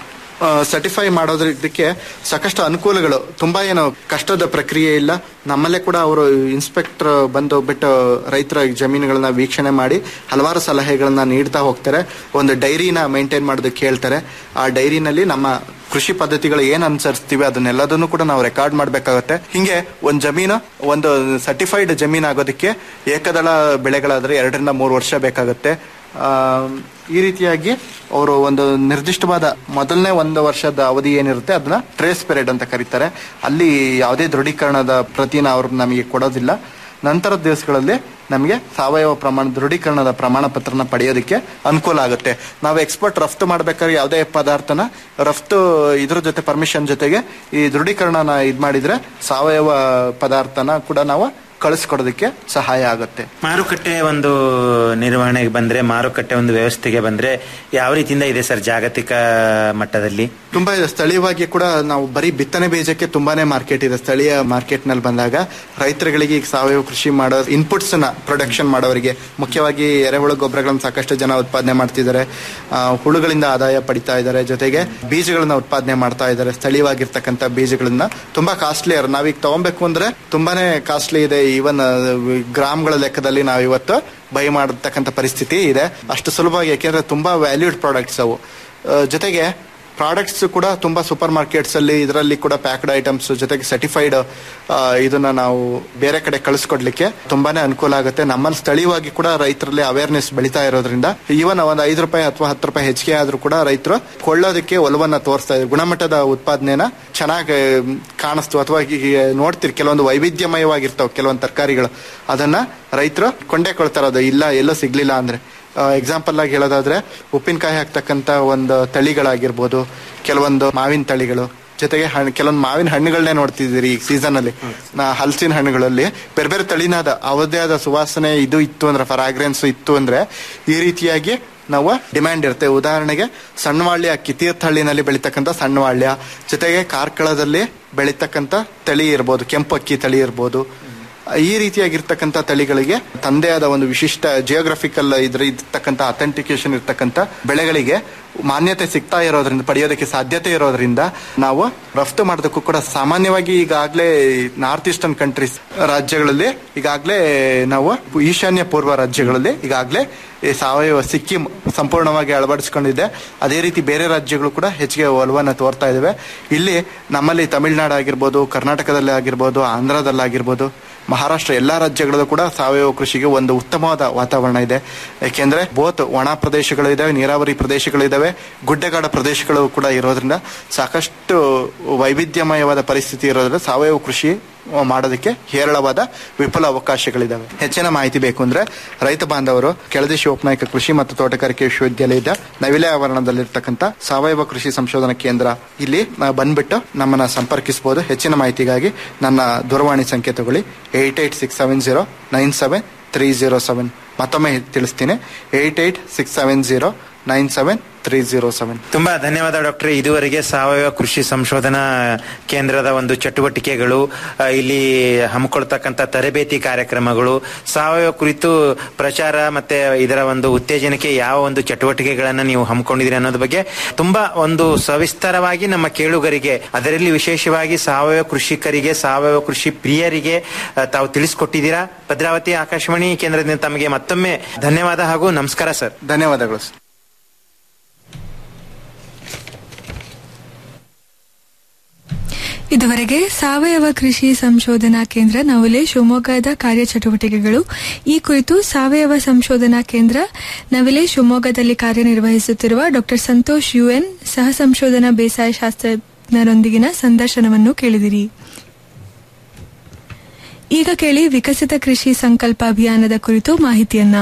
ಸರ್ಟಿಫೈ ಮಾಡೋದಕ್ಕೆ ಸಾಕಷ್ಟು ಅನುಕೂಲಗಳು ತುಂಬಾ ಏನು ಕಷ್ಟದ ಪ್ರಕ್ರಿಯೆ ಇಲ್ಲ ನಮ್ಮಲ್ಲೇ ಕೂಡ ಅವರು ಇನ್ಸ್ಪೆಕ್ಟರ್ ಬಂದು ಬಿಟ್ಟು ರೈತರ ಜಮೀನುಗಳನ್ನ ವೀಕ್ಷಣೆ ಮಾಡಿ ಹಲವಾರು ಸಲಹೆಗಳನ್ನ ನೀಡ್ತಾ ಹೋಗ್ತಾರೆ ಒಂದು ಡೈರಿನ ಮೇಂಟೈನ್ ಮಾಡೋದಕ್ಕೆ ಹೇಳ್ತಾರೆ ಆ ಡೈರಿನಲ್ಲಿ ನಮ್ಮ ಕೃಷಿ ಪದ್ಧತಿಗಳು ಏನ್ ಅನುಸರಿಸ್ತೀವಿ ಅದನ್ನೆಲ್ಲದನ್ನು ಕೂಡ ನಾವು ರೆಕಾರ್ಡ್ ಮಾಡಬೇಕಾಗುತ್ತೆ ಹಿಂಗೆ ಒಂದು ಜಮೀನು ಒಂದು ಸರ್ಟಿಫೈಡ್ ಜಮೀನು ಆಗೋದಕ್ಕೆ ಏಕದಳ ಬೆಳೆಗಳಾದ್ರೆ ಎರಡರಿಂದ ಮೂರು ವರ್ಷ ಬೇಕಾಗುತ್ತೆ ಆ, ಈ ರೀತಿಯಾಗಿ ಅವರು ಒಂದು ನಿರ್ದಿಷ್ಟವಾದ ಮೊದಲನೇ ಒಂದು ವರ್ಷದ ಅವಧಿ ಏನಿರುತ್ತೆ ಅದನ್ನ ಟ್ರೇಸ್ ಪೀರಿಯಡ್ ಅಂತ ಕರೀತಾರೆ ಅಲ್ಲಿ ಯಾವುದೇ ದೃಢೀಕರಣದ ಪ್ರತಿನ ಅವರು ನಮಗೆ ಕೊಡೋದಿಲ್ಲ ನಂತರದ ದಿವಸಗಳಲ್ಲಿ ನಮಗೆ ಸಾವಯವ ಪ್ರಮಾಣ ದೃಢೀಕರಣದ ಪ್ರಮಾಣ ಪತ್ರನ ಪಡೆಯೋದಕ್ಕೆ ಅನುಕೂಲ ಆಗುತ್ತೆ ನಾವು ಎಕ್ಸ್ಪೋರ್ಟ್ ರಫ್ತು ಮಾಡ್ಬೇಕಾದ್ರೆ ಯಾವುದೇ ಪದಾರ್ಥನ ರಫ್ತು ಇದ್ರ ಜೊತೆ ಪರ್ಮಿಷನ್ ಜೊತೆಗೆ ಈ ದೃಢೀಕರಣನ ಇದ್ ಮಾಡಿದ್ರೆ ಸಾವಯವ ಪದಾರ್ಥನ ಕೂಡ ನಾವು ಕಳಿಸ್ಕೊಡೋದಕ್ಕೆ ಸಹಾಯ ಆಗುತ್ತೆ ಮಾರುಕಟ್ಟೆ ಒಂದು ನಿರ್ವಹಣೆಗೆ ಬಂದ್ರೆ ಮಾರುಕಟ್ಟೆ ಒಂದು ವ್ಯವಸ್ಥೆಗೆ ಬಂದ್ರೆ ಯಾವ ರೀತಿಯಿಂದ ಇದೆ ಸರ್ ಜಾಗತಿಕ ಮಟ್ಟದಲ್ಲಿ ತುಂಬಾ ಇದೆ. ಸ್ಥಳೀಯವಾಗಿ ಕೂಡ ನಾವು ಬರೀ ಬಿತ್ತನೆ ಬೀಜಕ್ಕೆ ತುಂಬಾನೇ ಮಾರ್ಕೆಟ್ ಇದೆ ಸ್ಥಳೀಯ ಮಾರ್ಕೆಟ್ ನಲ್ಲಿ ಬಂದಾಗ ರೈತರುಗಳಿಗೆ ಈಗ ಸಾವಯವ ಕೃಷಿ ಮಾಡೋ ಇನ್ಪುಟ್ಸ್ ನ ಪ್ರೊಡಕ್ಷನ್ ಮಾಡೋರಿಗೆ ಮುಖ್ಯವಾಗಿ ಎರೆಹುಳು ಗೊಬ್ಬರಗಳನ್ನ ಸಾಕಷ್ಟು ಜನ ಉತ್ಪಾದನೆ ಮಾಡ್ತಿದ್ದಾರೆ ಆ, ಹುಳುಗಳಿಂದ ಆದಾಯ ಪಡಿತಾ ಇದ್ದಾರೆ ಜೊತೆಗೆ ಬೀಜಗಳನ್ನ ಉತ್ಪಾದನೆ ಮಾಡ್ತಾ ಇದ್ದಾರೆ ಸ್ಥಳೀಯವಾಗಿರ್ತಕ್ಕಂಥ ಬೀಜಗಳನ್ನ ತುಂಬಾ ಕಾಸ್ಟ್ಲಿ ನಾವೀಗ ತಗೊಬೇಕು ಅಂದ್ರೆ ತುಂಬಾನೇ ಕಾಸ್ಟ್ಲಿ ಇದೆ ಈವನ್ ಗ್ರಾಮ್ಗಳ ಲೆಕ್ಕದಲ್ಲಿ ನಾವು ಇವತ್ತು ಬೈ ಮಾಡತಕ್ಕಂಥ ಪರಿಸ್ಥಿತಿ ಇದೆ ಅಷ್ಟು ಸುಲಭವಾಗಿ ಯಾಕೆಂದ್ರೆ ತುಂಬಾ ವ್ಯಾಲ್ಯೂಡ್ ಪ್ರಾಡಕ್ಟ್ಸ್ ಅವು ಆ, ಜೊತೆಗೆ ಪ್ರಾಡಕ್ಟ್ಸ್ ಕೂಡ ತುಂಬಾ ಸೂಪರ್ ಮಾರ್ಕೆಟ್ಸ್ ಅಲ್ಲಿ ಇದರಲ್ಲಿ ಕೂಡ ಪ್ಯಾಕ್ಡ್ ಐಟಮ್ಸ್ ಜೊತೆಗೆ ಸರ್ಟಿಫೈಡ್ ಇದನ್ನ ನಾವು ಬೇರೆ ಕಡೆ ಕಳಿಸ್ಕೊಡ್ಲಿಕ್ಕೆ ತುಂಬಾನೇ ಅನುಕೂಲ ಆಗುತ್ತೆ ನಮ್ಮಲ್ಲಿ ಸ್ಥಳೀಯವಾಗಿ ಕೂಡ ರೈತರಲ್ಲಿ ಅವೇರ್ನೆಸ್ ಬೆಳೀತಾ ಇರೋದ್ರಿಂದ ಈವನ್ ಒಂದು ಐದು ರೂಪಾಯಿ ಅಥವಾ ಹತ್ತು ರೂಪಾಯಿ ಹೆಚ್ಚಿಗೆ ಆದ್ರೂ ಕೂಡ ರೈತರು ಕೊಳ್ಳೋದಕ್ಕೆ ಒಲವನ್ನ ತೋರಿಸ್ತಾ ಇದ್ದಾರೆ ಗುಣಮಟ್ಟದ ಉತ್ಪಾದನೆನ ಚೆನ್ನಾಗಿ ಕಾಣಿಸ್ತು ಅಥವಾ ಈಗ ನೋಡ್ತೀರಿ ಕೆಲವೊಂದು ವೈವಿಧ್ಯಮಯವಾಗಿರ್ತಾವ ಕೆಲವೊಂದು ತರಕಾರಿಗಳು ಅದನ್ನ ರೈತರು ಕೊಂಡೇ ಕೊಳ್ತಾರ ಅದು ಇಲ್ಲ ಎಲ್ಲೋ ಸಿಗ್ಲಿಲ್ಲ ಅಂದ್ರೆ ಎಕ್ಸಾಂಪಲ್ ಆಗಿ ಹೇಳೋದಾದ್ರೆ ಉಪ್ಪಿನಕಾಯಿ ಹಾಕ್ತಕ್ಕಂತ ಒಂದು ತಳಿಗಳಾಗಿರ್ಬೋದು ಕೆಲವೊಂದು ಮಾವಿನ ತಳಿಗಳು ಜೊತೆಗೆ ಹಣ್ಣು ಕೆಲವೊಂದು ಮಾವಿನ ಹಣ್ಣುಗಳನ್ನೇ ನೋಡ್ತಿದ್ದೀರಿ ಈಗ ಸೀಸನ್ ಅಲ್ಲಿ ನಾ ಹಲಸಿನ ಹಣ್ಣುಗಳಲ್ಲಿ ಬೇರೆ ಬೇರೆ ತಳಿನಾದ ಅವದೇ ಆದ ಸುವಾಸನೆ ಇದು ಇತ್ತು ಅಂದ್ರೆ ಫರಾಗ್ರೆನ್ಸ್ ಇತ್ತು ಅಂದ್ರೆ ಈ ರೀತಿಯಾಗಿ ನಾವು ಡಿಮ್ಯಾಂಡ್ ಇರುತ್ತೆ ಉದಾಹರಣೆಗೆ ಸಣ್ಣವಾಳ್ಯ ಅಕ್ಕಿ ತೀರ್ಥಹಳ್ಳಿನಲ್ಲಿ ಬೆಳೀತಕ್ಕಂಥ ಸಣ್ಣವಾಳ್ಯ ಜೊತೆಗೆ ಕಾರ್ಕಳದಲ್ಲಿ ಬೆಳೀತಕ್ಕಂಥ ತಳಿ ಇರ್ಬೋದು ಕೆಂಪು ಅಕ್ಕಿ ತಳಿ ಇರ್ಬೋದು ಈ ರೀತಿಯಾಗಿರ್ತಕ್ಕಂಥ ತಳಿಗಳಿಗೆ ತಂದೆ ಆದ ಒಂದು ವಿಶಿಷ್ಟ ಜಿಯೋಗ್ರಫಿಕಲ್ ಇದ್ರ ಇರ್ತಕ್ಕಂಥ ಅಥೆಂಟಿಕೇಶನ್ ಇರ್ತಕ್ಕಂಥ ಬೆಳೆಗಳಿಗೆ ಮಾನ್ಯತೆ ಸಿಗ್ತಾ ಇರೋದ್ರಿಂದ ಪಡೆಯೋದಕ್ಕೆ ಸಾಧ್ಯತೆ ಇರೋದ್ರಿಂದ ನಾವು ರಫ್ತು ಮಾಡೋದಕ್ಕೂ ಕೂಡ ಸಾಮಾನ್ಯವಾಗಿ ಈಗಾಗಲೇ ನಾರ್ತ್ ಈಸ್ಟರ್ನ್ ಕಂಟ್ರೀಸ್ ರಾಜ್ಯಗಳಲ್ಲಿ ಈಗಾಗಲೇ ನಾವು ಈಶಾನ್ಯ ಪೂರ್ವ ರಾಜ್ಯಗಳಲ್ಲಿ ಈಗಾಗಲೇ ಈ ಸಾವಯವ ಸಿಕ್ಕಿಂ ಸಂಪೂರ್ಣವಾಗಿ ಅಳವಡಿಸಿಕೊಂಡಿದೆ ಅದೇ ರೀತಿ ಬೇರೆ ರಾಜ್ಯಗಳು ಕೂಡ ಹೆಚ್ಚಿಗೆ ಒಲವನ್ನು ತೋರ್ತಾ ಇದ್ದಾವೆ ಇಲ್ಲಿ ನಮ್ಮಲ್ಲಿ ತಮಿಳುನಾಡು ಆಗಿರ್ಬೋದು ಕರ್ನಾಟಕದಲ್ಲಿ ಆಗಿರ್ಬೋದು ಆಂಧ್ರದಲ್ಲಾಗಿರ್ಬೋದು ಮಹಾರಾಷ್ಟ್ರ ಎಲ್ಲಾ ರಾಜ್ಯಗಳಲ್ಲೂ ಕೂಡ ಸಾವಯವ ಕೃಷಿಗೆ ಒಂದು ಉತ್ತಮವಾದ ವಾತಾವರಣ ಇದೆ ಯಾಕೆಂದ್ರೆ ಬೋತ್ ಒಣ ಪ್ರದೇಶಗಳು ಇದಾವೆ ನೀರಾವರಿ ಪ್ರದೇಶಗಳು ಇದಾವೆ ಗುಡ್ಡಗಾಡ ಪ್ರದೇಶಗಳು ಕೂಡ ಇರೋದ್ರಿಂದ ಸಾಕಷ್ಟು ವೈವಿಧ್ಯಮಯವಾದ ಪರಿಸ್ಥಿತಿ ಇರೋದ್ರಿಂದ ಸಾವಯವ ಕೃಷಿ ಮಾಡೋದಕ್ಕೆ ಹೇರಳವಾದ ವಿಫಲ ಅವಕಾಶಗಳಿದಾವೆ ಹೆಚ್ಚಿನ ಮಾಹಿತಿ ಬೇಕು ಅಂದ್ರೆ ರೈತ ಬಾಂಧವರು ಕೆಳದಿ ಶಿವಪ್ಪನಾಯಕ ಕೃಷಿ ಮತ್ತು ತೋಟಗಾರಿಕೆ ವಿಶ್ವವಿದ್ಯಾಲಯದ ನವಿಲೆ ಆವರಣದಲ್ಲಿರ್ತಕ್ಕಂಥ ಸಾವಯವ ಕೃಷಿ ಸಂಶೋಧನಾ ಕೇಂದ್ರ ಇಲ್ಲಿ ಆ, ಬಂದ್ಬಿಟ್ಟು ನಮ್ಮನ್ನ ಸಂಪರ್ಕಿಸಬಹುದು ಹೆಚ್ಚಿನ ಮಾಹಿತಿಗಾಗಿ ನನ್ನ ದೂರವಾಣಿ ಸಂಖ್ಯೆ ತಗೊಳ್ಳಿ eight eight six seven zero nine seven three zero seven ಮತ್ತೊಮ್ಮೆ ತಿಳಿಸ್ತೀನಿ eight eight six seven zero nine seven three zero seven ತುಂಬಾ ಧನ್ಯವಾದ ಡಾಕ್ಟರ್ ಇದುವರೆಗೆ ಸಾವಯವ ಕೃಷಿ ಸಂಶೋಧನಾ ಕೇಂದ್ರದ ಒಂದು ಚಟುವಟಿಕೆಗಳು ಆ, ಇಲ್ಲಿ ಹಮ್ಮಿಕೊಳ್ತಕ್ಕಂಥ ತರಬೇತಿ ಕಾರ್ಯಕ್ರಮಗಳು ಸಾವಯವ ಕುರಿತು ಪ್ರಚಾರ ಮತ್ತೆ ಇದರ ಒಂದು ಉತ್ತೇಜನಕ್ಕೆ ಯಾವ ಒಂದು ಚಟುವಟಿಕೆಗಳನ್ನ ನೀವು ಹಮ್ಮಿಕೊಂಡಿದ್ದೀರಿ ಅನ್ನೋದ್ರ ಬಗ್ಗೆ ತುಂಬಾ ಒಂದು ಸವಿಸ್ತರವಾಗಿ ನಮ್ಮ ಕೇಳುಗರಿಗೆ ಅದರಲ್ಲಿ ವಿಶೇಷವಾಗಿ ಸಾವಯವ ಕೃಷಿಕರಿಗೆ ಸಾವಯವ ಕೃಷಿ ಪ್ರಿಯರಿಗೆ ಆ, ತಾವು ತಿಳಿಸ್ಕೊಟ್ಟಿದ್ದೀರಾ ಭದ್ರಾವತಿ ಆಕಾಶವಾಣಿ ಕೇಂದ್ರದಿಂದ ತಮಗೆ ಮತ್ತೊಮ್ಮೆ ಧನ್ಯವಾದ ಹಾಗೂ ನಮಸ್ಕಾರ ಸರ್ ಧನ್ಯವಾದಗಳು ಸರ್. ಇದುವರೆಗೆ ಸಾವಯವ ಕೃಷಿ ಸಂಶೋಧನಾ ಕೇಂದ್ರ ನವಲೆ ಶಿವಮೊಗ್ಗದ ಕಾರ್ಯಚಟುವಟಿಕೆಗಳು ಈ ಕುರಿತು ಸಾವಯವ ಸಂಶೋಧನಾ ಕೇಂದ್ರ ನವಲೆ ಶಿವಮೊಗ್ಗದಲ್ಲಿ ಕಾರ್ಯನಿರ್ವಹಿಸುತ್ತಿರುವ ಡಾ ಸಂತೋಷ್ ಯುಎನ್ ಸಹ ಸಂಶೋಧನಾ ಬೇಸಾಯ ಶಾಸ್ತ್ರಜ್ಞರೊಂದಿಗಿನ ಸಂದರ್ಶನವನ್ನು ಕೇಳಿದಿರಿ ಈಗ ಕೇಳಿ ವಿಕಸಿತ ಕೃಷಿ ಸಂಕಲ್ಪ ಅಭಿಯಾನದ ಕುರಿತು ಮಾಹಿತಿಯನ್ನ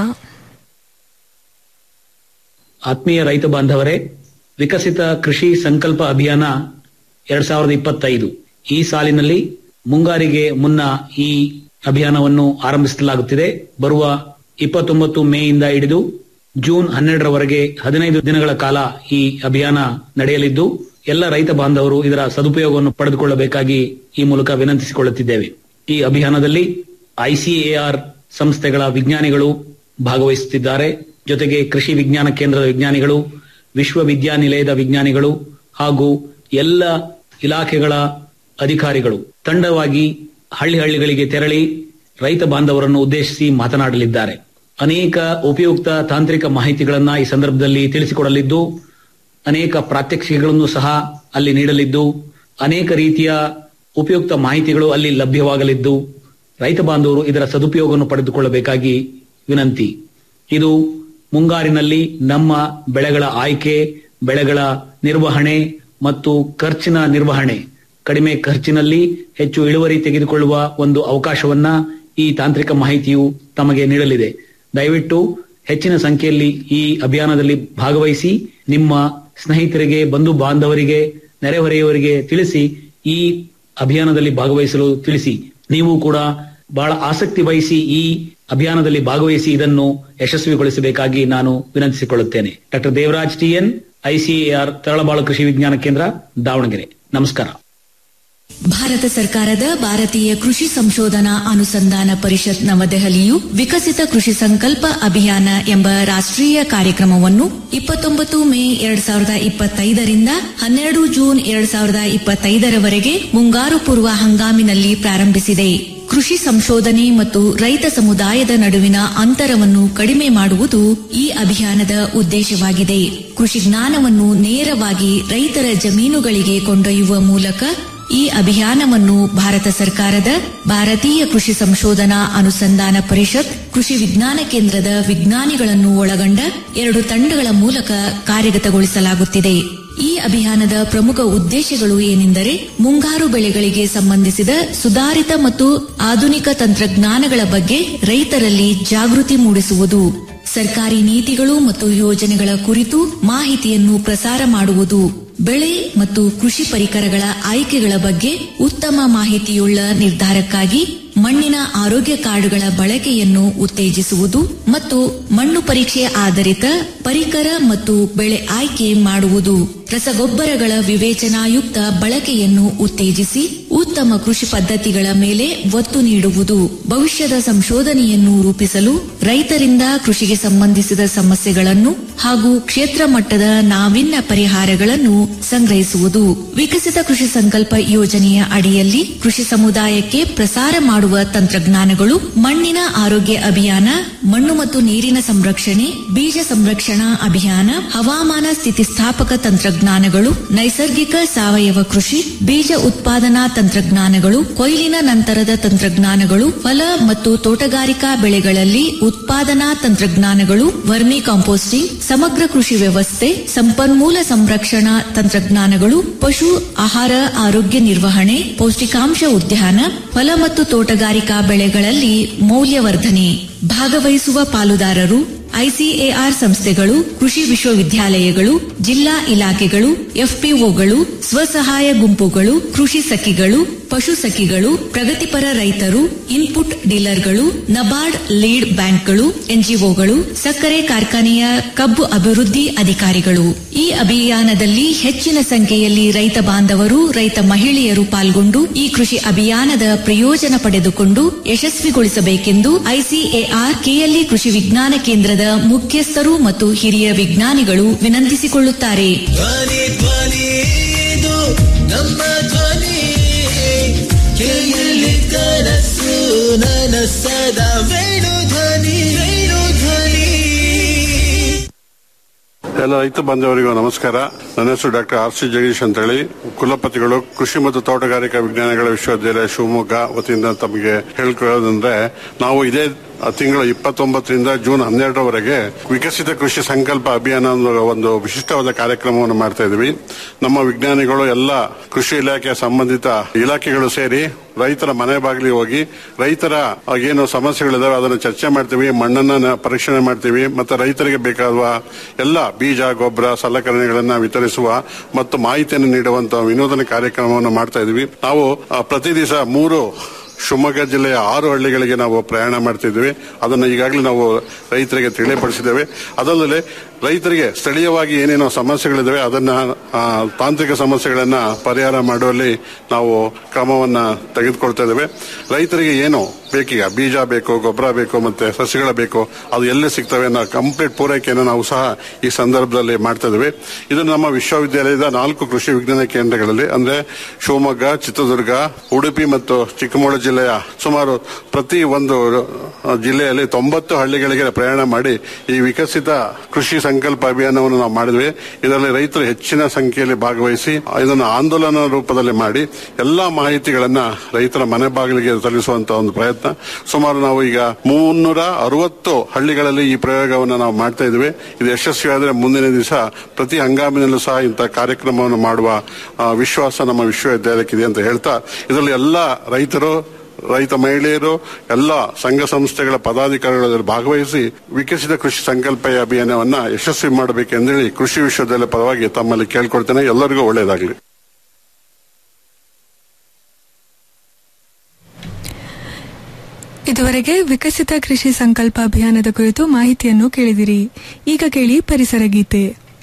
ಆತ್ಮೀಯ ರೈತ ಬಾಂಧವರೇ ವಿಕಸಿತ ಕೃಷಿ ಸಂಕಲ್ಪ ಅಭಿಯಾನ ಎರಡ್ ಸಾವಿರದ ಇಪ್ಪತ್ತೈದು ಈ ಸಾಲಿನಲ್ಲಿ ಮುಂಗಾರಿಗೆ ಮುನ್ನ ಈ ಅಭಿಯಾನವನ್ನು ಆರಂಭಿಸಲಾಗುತ್ತಿದೆ ಬರುವ ಇಪ್ಪತ್ತೊಂಬತ್ತು ಮೇಯಿಂದ ಹಿಡಿದು ಜೂನ್ ಹನ್ನೆರಡರವರೆಗೆ ಹದಿನೈದು ದಿನಗಳ ಕಾಲ ಈ ಅಭಿಯಾನ ನಡೆಯಲಿದ್ದು ಎಲ್ಲ ರೈತ ಬಾಂಧವರು ಇದರ ಸದುಪಯೋಗವನ್ನು ಪಡೆದುಕೊಳ್ಳಬೇಕಾಗಿ ಈ ಮೂಲಕ ವಿನಂತಿಸಿಕೊಳ್ಳುತ್ತಿದ್ದೇವೆ ಈ ಅಭಿಯಾನದಲ್ಲಿ ಐಸಿಎಆರ್ ಸಂಸ್ಥೆಗಳ ವಿಜ್ಞಾನಿಗಳು ಭಾಗವಹಿಸುತ್ತಿದ್ದಾರೆ ಜೊತೆಗೆ ಕೃಷಿ ವಿಜ್ಞಾನ ಕೇಂದ್ರದ ವಿಜ್ಞಾನಿಗಳು ವಿಶ್ವವಿದ್ಯಾನಿಲಯದ ವಿಜ್ಞಾನಿಗಳು ಹಾಗೂ ಎಲ್ಲ ಇಲಾಖೆಗಳ ಅಧಿಕಾರಿಗಳು ತಂಡವಾಗಿ ಹಳ್ಳಿ ಹಳ್ಳಿಗಳಿಗೆ ತೆರಳಿ ರೈತ ಬಾಂಧವರನ್ನು ಉದ್ದೇಶಿಸಿ ಮಾತನಾಡಲಿದ್ದಾರೆ ಅನೇಕ ಉಪಯುಕ್ತ ತಾಂತ್ರಿಕ ಮಾಹಿತಿಗಳನ್ನ ಈ ಸಂದರ್ಭದಲ್ಲಿ ತಿಳಿಸಿಕೊಡಲಿದ್ದು ಅನೇಕ ಪ್ರಾತ್ಯಕ್ಷಿಕೆಗಳನ್ನು ಸಹ ಅಲ್ಲಿ ನೀಡಲಿದ್ದು ಅನೇಕ ರೀತಿಯ ಉಪಯುಕ್ತ ಮಾಹಿತಿಗಳು ಅಲ್ಲಿ ಲಭ್ಯವಾಗಲಿದ್ದು ರೈತ ಬಾಂಧವರು ಇದರ ಸದುಪಯೋಗವನ್ನು ಪಡೆದುಕೊಳ್ಳಬೇಕಾಗಿ ವಿನಂತಿ ಇದು ಮುಂಗಾರಿನಲ್ಲಿ ನಮ್ಮ ಬೆಳೆಗಳ ಆಯ್ಕೆ ಬೆಳೆಗಳ ನಿರ್ವಹಣೆ ಮತ್ತು ಖರ್ಚಿನ ನಿರ್ವಹಣೆ ಕಡಿಮೆ ಖರ್ಚಿನಲ್ಲಿ ಹೆಚ್ಚು ಇಳುವರಿ ತೆಗೆದುಕೊಳ್ಳುವ ಒಂದು ಅವಕಾಶವನ್ನ ಈ ತಾಂತ್ರಿಕ ಮಾಹಿತಿಯು ತಮಗೆ ನೀಡಲಿದೆ ದಯವಿಟ್ಟು ಹೆಚ್ಚಿನ ಸಂಖ್ಯೆಯಲ್ಲಿ ಈ ಅಭಿಯಾನದಲ್ಲಿ ಭಾಗವಹಿಸಿ ನಿಮ್ಮ ಸ್ನೇಹಿತರಿಗೆ ಬಂಧು ಬಾಂಧವರಿಗೆ ನೆರೆಹೊರೆಯವರಿಗೆ ತಿಳಿಸಿ ಈ ಅಭಿಯಾನದಲ್ಲಿ ಭಾಗವಹಿಸಲು ತಿಳಿಸಿ ನೀವು ಕೂಡ ಬಹಳ ಆಸಕ್ತಿ ವಹಿಸಿ ಈ ಅಭಿಯಾನದಲ್ಲಿ ಭಾಗವಹಿಸಿ ಇದನ್ನು ಯಶಸ್ವಿಗೊಳಿಸಬೇಕಾಗಿ ನಾನು ವಿನಂತಿಸಿಕೊಳ್ಳುತ್ತೇನೆ doctor Devaraj TN ICAR Taralabalu Krishi Vigyan ಕೇಂದ್ರ ದಾವಣಗೆರೆ ನಮಸ್ಕಾರ ಭಾರತ ಸರ್ಕಾರದ ಭಾರತೀಯ ಕೃಷಿ ಸಂಶೋಧನಾ ಅನುಸಂಧಾನ ಪರಿಷತ್ ನವದೆಹಲಿಯು ವಿಕಸಿತ ಕೃಷಿ ಸಂಕಲ್ಪ ಅಭಿಯಾನ ಎಂಬ ರಾಷ್ಟ್ರೀಯ ಕಾರ್ಯಕ್ರಮವನ್ನು ಇಪ್ಪತ್ತೊಂಬತ್ತು ಮೇ ಎರಡ್ ಸಾವಿರದ ಇಪ್ಪತ್ತೈದರಿಂದ ಹನ್ನೆರಡು ಜೂನ್ ಎರಡ್ ಸಾವಿರದ ಇಪ್ಪತ್ತೈದರವರೆಗೆ ಮುಂಗಾರು ಪೂರ್ವ ಹಂಗಾಮಿನಲ್ಲಿ ಪ್ರಾರಂಭಿಸಿದೆ ಕೃಷಿ ಸಂಶೋಧನೆ ಮತ್ತು ರೈತ ಸಮುದಾಯದ ನಡುವಿನ ಅಂತರವನ್ನು ಕಡಿಮೆ ಮಾಡುವುದು ಈ ಅಭಿಯಾನದ ಉದ್ದೇಶವಾಗಿದೆ ಕೃಷಿ ಜ್ಞಾನವನ್ನು ನೇರವಾಗಿ ರೈತರ ಜಮೀನುಗಳಿಗೆ ಕೊಂಡೊಯ್ಯುವ ಮೂಲಕ ಈ ಅಭಿಯಾನವನ್ನು ಭಾರತ ಸರ್ಕಾರದ ಭಾರತೀಯ ಕೃಷಿ ಸಂಶೋಧನಾ ಅನುಸಂಧಾನ ಪರಿಷತ್ ಕೃಷಿ ವಿಜ್ಞಾನ ಕೇಂದ್ರದ ವಿಜ್ಞಾನಿಗಳನ್ನು ಒಳಗೊಂಡ ಎರಡು ತಂಡಗಳ ಮೂಲಕ ಕಾರ್ಯಗತಗೊಳಿಸಲಾಗುತ್ತಿದೆ ಈ ಅಭಿಯಾನದ ಪ್ರಮುಖ ಉದ್ದೇಶಗಳು ಏನೆಂದರೆ ಮುಂಗಾರು ಬೆಳೆಗಳಿಗೆ ಸಂಬಂಧಿಸಿದ ಸುಧಾರಿತ ಮತ್ತು ಆಧುನಿಕ ತಂತ್ರಜ್ಞಾನಗಳ ಬಗ್ಗೆ ರೈತರಲ್ಲಿ ಜಾಗೃತಿ ಮೂಡಿಸುವುದು ಸರ್ಕಾರಿ ನೀತಿಗಳು ಮತ್ತು ಯೋಜನೆಗಳ ಕುರಿತು ಮಾಹಿತಿಯನ್ನು ಪ್ರಸಾರ ಮಾಡುವುದು ಬೆಳೆ ಮತ್ತು ಕೃಷಿ ಪರಿಕರಗಳ ಆಯ್ಕೆಗಳ ಬಗ್ಗೆ ಉತ್ತಮ ಮಾಹಿತಿಯುಳ್ಳ ನಿರ್ಧಾರಕ್ಕಾಗಿ ಮಣ್ಣಿನ ಆರೋಗ್ಯ ಕಾರ್ಡುಗಳ ಬಳಕೆಯನ್ನು ಉತ್ತೇಜಿಸುವುದು ಮತ್ತು ಮಣ್ಣು ಪರೀಕ್ಷೆ ಆಧಾರಿತ ಪರಿಕರ ಮತ್ತು ಬೆಳೆ ಆಯ್ಕೆ ಮಾಡುವುದು ರಸಗೊಬ್ಬರಗಳ ವಿವೇಚನಾಯುಕ್ತ ಬಳಕೆಯನ್ನು ಉತ್ತೇಜಿಸಿ ಉತ್ತಮ ಕೃಷಿ ಪದ್ಧತಿಗಳ ಮೇಲೆ ಒತ್ತು ನೀಡುವುದು ಭವಿಷ್ಯದ ಸಂಶೋಧನೆಯನ್ನು ರೂಪಿಸಲು ರೈತರಿಂದ ಕೃಷಿಗೆ ಸಂಬಂಧಿಸಿದ ಸಮಸ್ಯೆಗಳನ್ನು ಹಾಗೂ ಕ್ಷೇತ್ರ ಮಟ್ಟದ ನಾವಿನ್ಯ ಪರಿಹಾರಗಳನ್ನು ಸಂಗ್ರಹಿಸುವುದು ವಿಕಸಿತ ಕೃಷಿ ಸಂಕಲ್ಪ ಯೋಜನೆಯ ಅಡಿಯಲ್ಲಿ ಕೃಷಿ ಸಮುದಾಯಕ್ಕೆ ಪ್ರಸಾರ ಮಾಡುವ ತಂತ್ರಜ್ಞಾನಗಳು ಮಣ್ಣಿನ ಆರೋಗ್ಯ ಅಭಿಯಾನ ಮಣ್ಣು ಮತ್ತು ನೀರಿನ ಸಂರಕ್ಷಣೆ ಬೀಜ ಸಂರಕ್ಷಣಾ ಅಭಿಯಾನ ಹವಾಮಾನ ಸ್ಥಿತಿಸ್ಥಾಪಕ ತಂತ್ರಜ್ಞಾನಗಳು ನೈಸರ್ಗಿಕ ಸಾವಯವ ಕೃಷಿ ಬೀಜ ಉತ್ಪಾದನಾ ತಂತ್ರಜ್ಞಾನಗಳು ಕೊಯ್ಲಿನ ನಂತರದ ತಂತ್ರಜ್ಞಾನಗಳು ಫಲ ಮತ್ತು ತೋಟಗಾರಿಕಾ ಬೆಳೆಗಳಲ್ಲಿ ಉತ್ಪಾದನಾ ತಂತ್ರಜ್ಞಾನಗಳು ವರ್ಮಿ ಕಾಂಪೋಸ್ಟಿಂಗ್ ಸಮಗ್ರ ಕೃಷಿ ವ್ಯವಸ್ಥೆ ಸಂಪನ್ಮೂಲ ಸಂರಕ್ಷಣಾ ತಂತ್ರಜ್ಞಾನಗಳು ಪಶು ಆಹಾರ ಆರೋಗ್ಯ ನಿರ್ವಹಣೆ ಪೌಷ್ಟಿಕಾಂಶ ಉದ್ಯಾನ ಫಲ ಮತ್ತು ತೋಟಗಾರಿಕಾ ಬೆಳೆಗಳಲ್ಲಿ ಮೌಲ್ಯವರ್ಧನೆ ಭಾಗವಹಿಸುವ ಪಾಲುದಾರರು ಐಸಿಎಆರ್ ಸಂಸ್ಥೆಗಳು ಕೃಷಿ ವಿಶ್ವವಿದ್ಯಾಲಯಗಳು ಜಿಲ್ಲಾ ಇಲಾಖೆಗಳು ಎಫ್ಪಿಒಗಳು ಸ್ವಸಹಾಯ ಗುಂಪುಗಳು ಕೃಷಿ ಸಖಿಗಳು ಪಶು ಸಖಿಗಳು ಪ್ರಗತಿಪರ ರೈತರು ಇನ್ಪುಟ್ ಡೀಲರ್ಗಳು ನಬಾರ್ಡ್ ಲೀಡ್ ಬ್ಯಾಂಕ್ಗಳು ಎನ್ಜಿಒಗಳು ಸಕ್ಕರೆ ಕಾರ್ಖಾನೆಯ ಕಬ್ಬು ಅಭಿವೃದ್ಧಿ ಅಧಿಕಾರಿಗಳು ಈ ಅಭಿಯಾನದಲ್ಲಿ ಹೆಚ್ಚಿನ ಸಂಖ್ಯೆಯಲ್ಲಿ ರೈತ ಬಾಂಧವರು ರೈತ ಮಹಿಳೆಯರು ಪಾಲ್ಗೊಂಡು ಈ ಕೃಷಿ ಅಭಿಯಾನದ ಪ್ರಯೋಜನ ಪಡೆದುಕೊಂಡು ಯಶಸ್ವಿಗೊಳಿಸಬೇಕೆಂದು ಐಸಿಎಆರ್ ಕೆಎಲ್ಇ ಕೃಷಿ ವಿಜ್ಞಾನ ಕೇಂದ್ರದ ಮುಖ್ಯಸ್ಥರು ಮತ್ತು ಹಿರಿಯ ವಿಜ್ಞಾನಿಗಳು ವಿನಂತಿಸಿಕೊಳ್ಳುತ್ತಾರೆ ಧ್ವನಿ ಧ್ವನಿ ಇದು ನಮ್ಮ ಧ್ವನಿ ಕೇಳಿ ಕನಸು ನನಸದ ವೇಣು ಧ್ವನಿ ವೇಣು ಧ್ವನಿ ಎಲ್ಲ ರೈತ ಬಾಂಧವರಿಗೂ ನಮಸ್ಕಾರ ನನ್ನ ಹೆಸರು ಡಾಕ್ಟರ್ ಆರ್ ಸಿ ಜಗದೀಶ್ ಅಂತ ಹೇಳಿ ಕುಲಪತಿಗಳು ಕೃಷಿ ಮತ್ತು ತೋಟಗಾರಿಕಾ ವಿಜ್ಞಾನಗಳ ವಿಶ್ವವಿದ್ಯಾಲಯ ಶಿವಮೊಗ್ಗ ವತಿಯಿಂದ ತಮಗೆ ಹೇಳ್ಕೊಳ್ಳೋದಂದ್ರೆ ನಾವು ಇದೇ ತಿಂಗಳ ಇಪ್ಪತ್ತೊಂಬತ್ತರಿಂದ ಜೂನ್ ಹನ್ನೆರಡರವರೆಗೆ ವಿಕಸಿತ ಕೃಷಿ ಸಂಕಲ್ಪ ಅಭಿಯಾನ ಅನ್ನೋ ಒಂದು ವಿಶಿಷ್ಟವಾದ ಕಾರ್ಯಕ್ರಮವನ್ನು ಮಾಡ್ತಾ ಇದ್ವಿ ನಮ್ಮ ವಿಜ್ಞಾನಿಗಳು ಎಲ್ಲ ಕೃಷಿ ಇಲಾಖೆಯ ಸಂಬಂಧಿತ ಇಲಾಖೆಗಳು ಸೇರಿ ರೈತರ ಮನೆ ಬಾಗಿಲಿಗೆ ಹೋಗಿ ರೈತರ ಏನು ಸಮಸ್ಯೆಗಳಿದಾವೆ ಅದನ್ನು ಚರ್ಚೆ ಮಾಡ್ತೀವಿ ಮಣ್ಣನ್ನ ನ- ಪರೀಕ್ಷಣೆ ಮಾಡ್ತೀವಿ ಮತ್ತೆ ರೈತರಿಗೆ ಬೇಕಾಗುವ ಎಲ್ಲ ಬೀಜ ಗೊಬ್ಬರ ಸಲಕರಣೆಗಳನ್ನ ವಿತರಿಸುವ ಮತ್ತು ಮಾಹಿತಿಯನ್ನು ನೀಡುವಂತಹ ವಿನೂತನ ಕಾರ್ಯಕ್ರಮವನ್ನು ಮಾಡ್ತಾ ಇದೀವಿ ನಾವು ಆ, ಪ್ರತಿ ದಿವಸ ಮೂರು ಶಿವಮೊಗ್ಗ ಜಿಲ್ಲೆಯ ಆರು ಹಳ್ಳಿಗಳಿಗೆ ನಾವು ಪ್ರಯಾಣ ಮಾಡ್ತಿದ್ವಿ ಅದನ್ನು ಈಗಾಗಲೇ ನಾವು ರೈತರಿಗೆ ತಿಳಿಯಪಡಿಸಿದ್ದೇವೆ ಅದಲ್ಲದೆ ರೈತರಿಗೆ ಸ್ಥಳೀಯವಾಗಿ ಏನೇನೋ ಸಮಸ್ಯೆಗಳಿದ್ದಾವೆ ಅದನ್ನ ಆ, ತಾಂತ್ರಿಕ ಸಮಸ್ಯೆಗಳನ್ನ ಪರಿಹಾರ ಮಾಡುವಲ್ಲಿ ನಾವು ಕ್ರಮವನ್ನ ತೆಗೆದುಕೊಳ್ತಾ ಇದ್ದೇವೆ ರೈತರಿಗೆ ಏನು ಬೇಕೀಗ ಬೀಜ ಬೇಕು ಗೊಬ್ಬರ ಬೇಕು ಮತ್ತೆ ಸಸಿಗಳ ಬೇಕು ಅದು ಎಲ್ಲಿ ಸಿಗ್ತವೆ ಅನ್ನೋ ಕಂಪ್ಲೀಟ್ ಪೂರೈಕೆಯನ್ನು ನಾವು ಸಹ ಈ ಸಂದರ್ಭದಲ್ಲಿ ಮಾಡ್ತಾ ಇದ್ದೇವೆ ಇದು ನಮ್ಮ ವಿಶ್ವವಿದ್ಯಾಲಯದ ನಾಲ್ಕು ಕೃಷಿ ವಿಜ್ಞಾನ ಕೇಂದ್ರಗಳಲ್ಲಿ ಅಂದ್ರೆ ಶಿವಮೊಗ್ಗ ಚಿತ್ರದುರ್ಗ ಉಡುಪಿ ಮತ್ತು ಚಿಕ್ಕಮಗಳೂರು ಜಿಲ್ಲೆಯ ಸುಮಾರು ಪ್ರತಿ ಒಂದು ಆ, ಜಿಲ್ಲೆಯಲ್ಲಿ ತೊಂಬತ್ತು ಹಳ್ಳಿಗಳಿಗೆ ಪ್ರಯಾಣ ಮಾಡಿ ಈ ವಿಕಸಿತ ಕೃಷಿ ಸಂಕಲ್ಪ ಅಭಿಯಾನವನ್ನು ನಾವು ಮಾಡಿದ್ವಿ ಇದರಲ್ಲಿ ರೈತರು ಹೆಚ್ಚಿನ ಸಂಖ್ಯೆಯಲ್ಲಿ ಭಾಗವಹಿಸಿ ಇದನ್ನು ಆಂದೋಲನ ರೂಪದಲ್ಲಿ ಮಾಡಿ ಎಲ್ಲಾ ಮಾಹಿತಿಗಳನ್ನ ರೈತರ ಮನೆ ಬಾಗಿಲಿಗೆ ತಲುಪಿಸುವಂತಹ ಒಂದು ಪ್ರಯತ್ನ ಸುಮಾರು ನಾವು ಈಗ ಮುನ್ನೂರ ಅರವತ್ತು ಹಳ್ಳಿಗಳಲ್ಲಿ ಈ ಪ್ರಯೋಗವನ್ನು ನಾವು ಮಾಡ್ತಾ ಇದ್ವಿ ಇದು ಯಶಸ್ವಿಯಾದರೆ ಮುಂದಿನ ದಿವಸ ಪ್ರತಿ ಹಂಗಾಮಿನಲ್ಲೂ ಸಹ ಇಂತಹ ಕಾರ್ಯಕ್ರಮವನ್ನು ಮಾಡುವ ಆ, ವಿಶ್ವಾಸ ನಮ್ಮ ವಿಶ್ವವಿದ್ಯಾಲಯಕ್ಕಿದೆ ಅಂತ ಹೇಳ್ತಾ ಇದರಲ್ಲಿ ಎಲ್ಲ ರೈತರು ರೈತ ಮಹಿಳೆಯರು ಎಲ್ಲ ಸಂಘ ಸಂಸ್ಥೆಗಳ ಪದಾಧಿಕಾರಿಗಳು ಅದರಲ್ಲಿ ಭಾಗವಹಿಸಿ ವಿಕಸಿತ ಕೃಷಿ ಸಂಕಲ್ಪ ಅಭಿಯಾನವನ್ನ ಯಶಸ್ವಿ ಮಾಡಬೇಕೆಂದೇಳಿ ಕೃಷಿ ವಿಶ್ವವಿದ್ಯಾಲಯ ಪರವಾಗಿ ತಮ್ಮಲ್ಲಿ ಕೇಳ್ಕೊಳ್ತೇನೆ ಎಲ್ಲರಿಗೂ ಒಳ್ಳೆಯದಾಗಲಿ ಇದುವರೆಗೆ ವಿಕಸಿತ ಕೃಷಿ ಸಂಕಲ್ಪ ಅಭಿಯಾನದ ಕುರಿತು ಮಾಹಿತಿಯನ್ನು ಕೇಳಿದಿರಿ ಈಗ ಕೇಳಿ ಪರಿಸರ ಗೀತೆ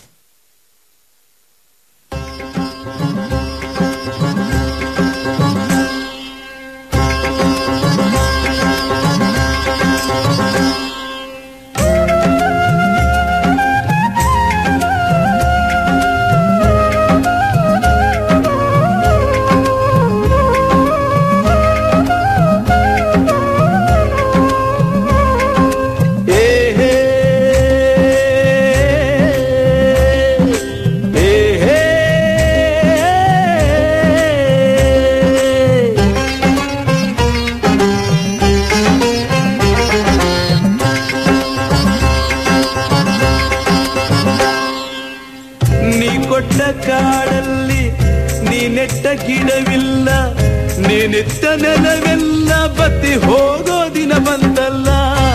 ನೀ ಕೊಟ್ಟ ಕಾಡಲ್ಲಿ ನೀ ನೆಟ್ಟ ಗಿಡವಿಲ್ಲ ನೀ ನೆಟ್ಟ ನೆಲವೆಲ್ಲ ಬತ್ತಿ ಹೋಗೋ ದಿನ ಬಂದಲ್ಲ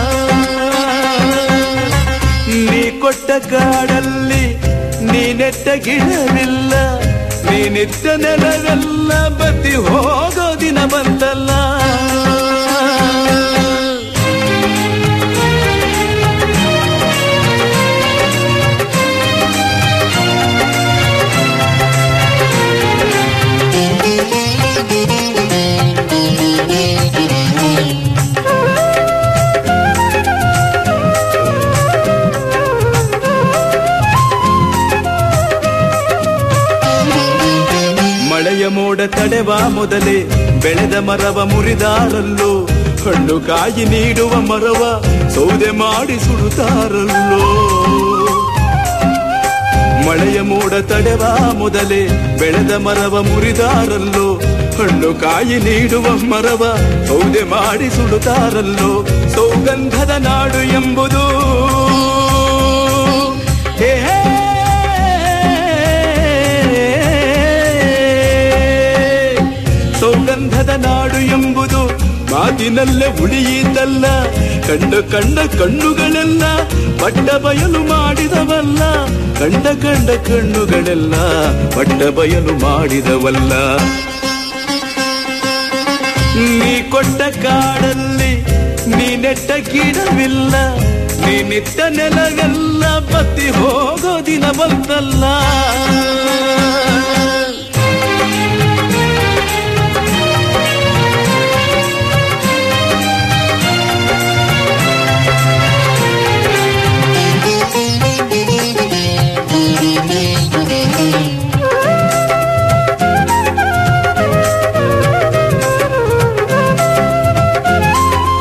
ನೀ ಕೊಟ್ಟ ಕಾಡಲ್ಲಿ ನೀ ನೆಟ್ಟ ಗಿಡವಿಲ್ಲ ನೀ ನೆಟ್ಟ ನೆಲವೆಲ್ಲ ಬತ್ತಿ ಹೋಗೋ ದಿನ ಬಂದಲ್ಲ ಮೋಡ ತಡೆವ ಮೊದಲೇ ಬೆಳೆದ ಮರವ ಮುರಿದಾರಲ್ಲೋ ಹಣ್ಣು ಕಾಯಿ ನೀಡುವ ಮರವ ಸೌದೆ ಮಾಡಿ ಸುಡುತ್ತಾರಲ್ಲೋ ಮಳೆಯ ಮೋಡ ತಡೆವ ಮೊದಲೇ ಬೆಳೆದ ಮರವ ಮುರಿದಾರಲ್ಲೋ ಹಣ್ಣು ಕಾಯಿ ನೀಡುವ ಮರವ ಸೌದೆ ಮಾಡಿ ಸುಡುತ್ತಾರಲ್ಲೋ ಸೌಗಂಧದ ನಾಡು ಎಂಬುದು ಹೇ ಹೇ. ಸೌಗಂಧದ ನಾಡು ಎಂಬುದು ಮಾತಿನಲ್ಲೇ ಉಳಿಯಿತಲ್ಲ ಕಂಡ ಕಂಡ ಕಣ್ಣುಗಳೆಲ್ಲ ಪಟ್ಟ ಬಯಲು ಮಾಡಿದವಲ್ಲ ಕಂಡ ಕಂಡ ಕಣ್ಣುಗಳೆಲ್ಲ ಪಟ್ಟ ಬಯಲು ಮಾಡಿದವಲ್ಲ ನೀ ಕೊಟ್ಟ ಕಾಡಲ್ಲಿ ನೀ ನೆಟ್ಟ ಗಿಡವಿಲ್ಲ ನೀ ನಿತ್ತ ನೆಲವೆಲ್ಲ ಬತ್ತಿ ಹೋಗೋ ದಿನ ಬಂತಲ್ಲ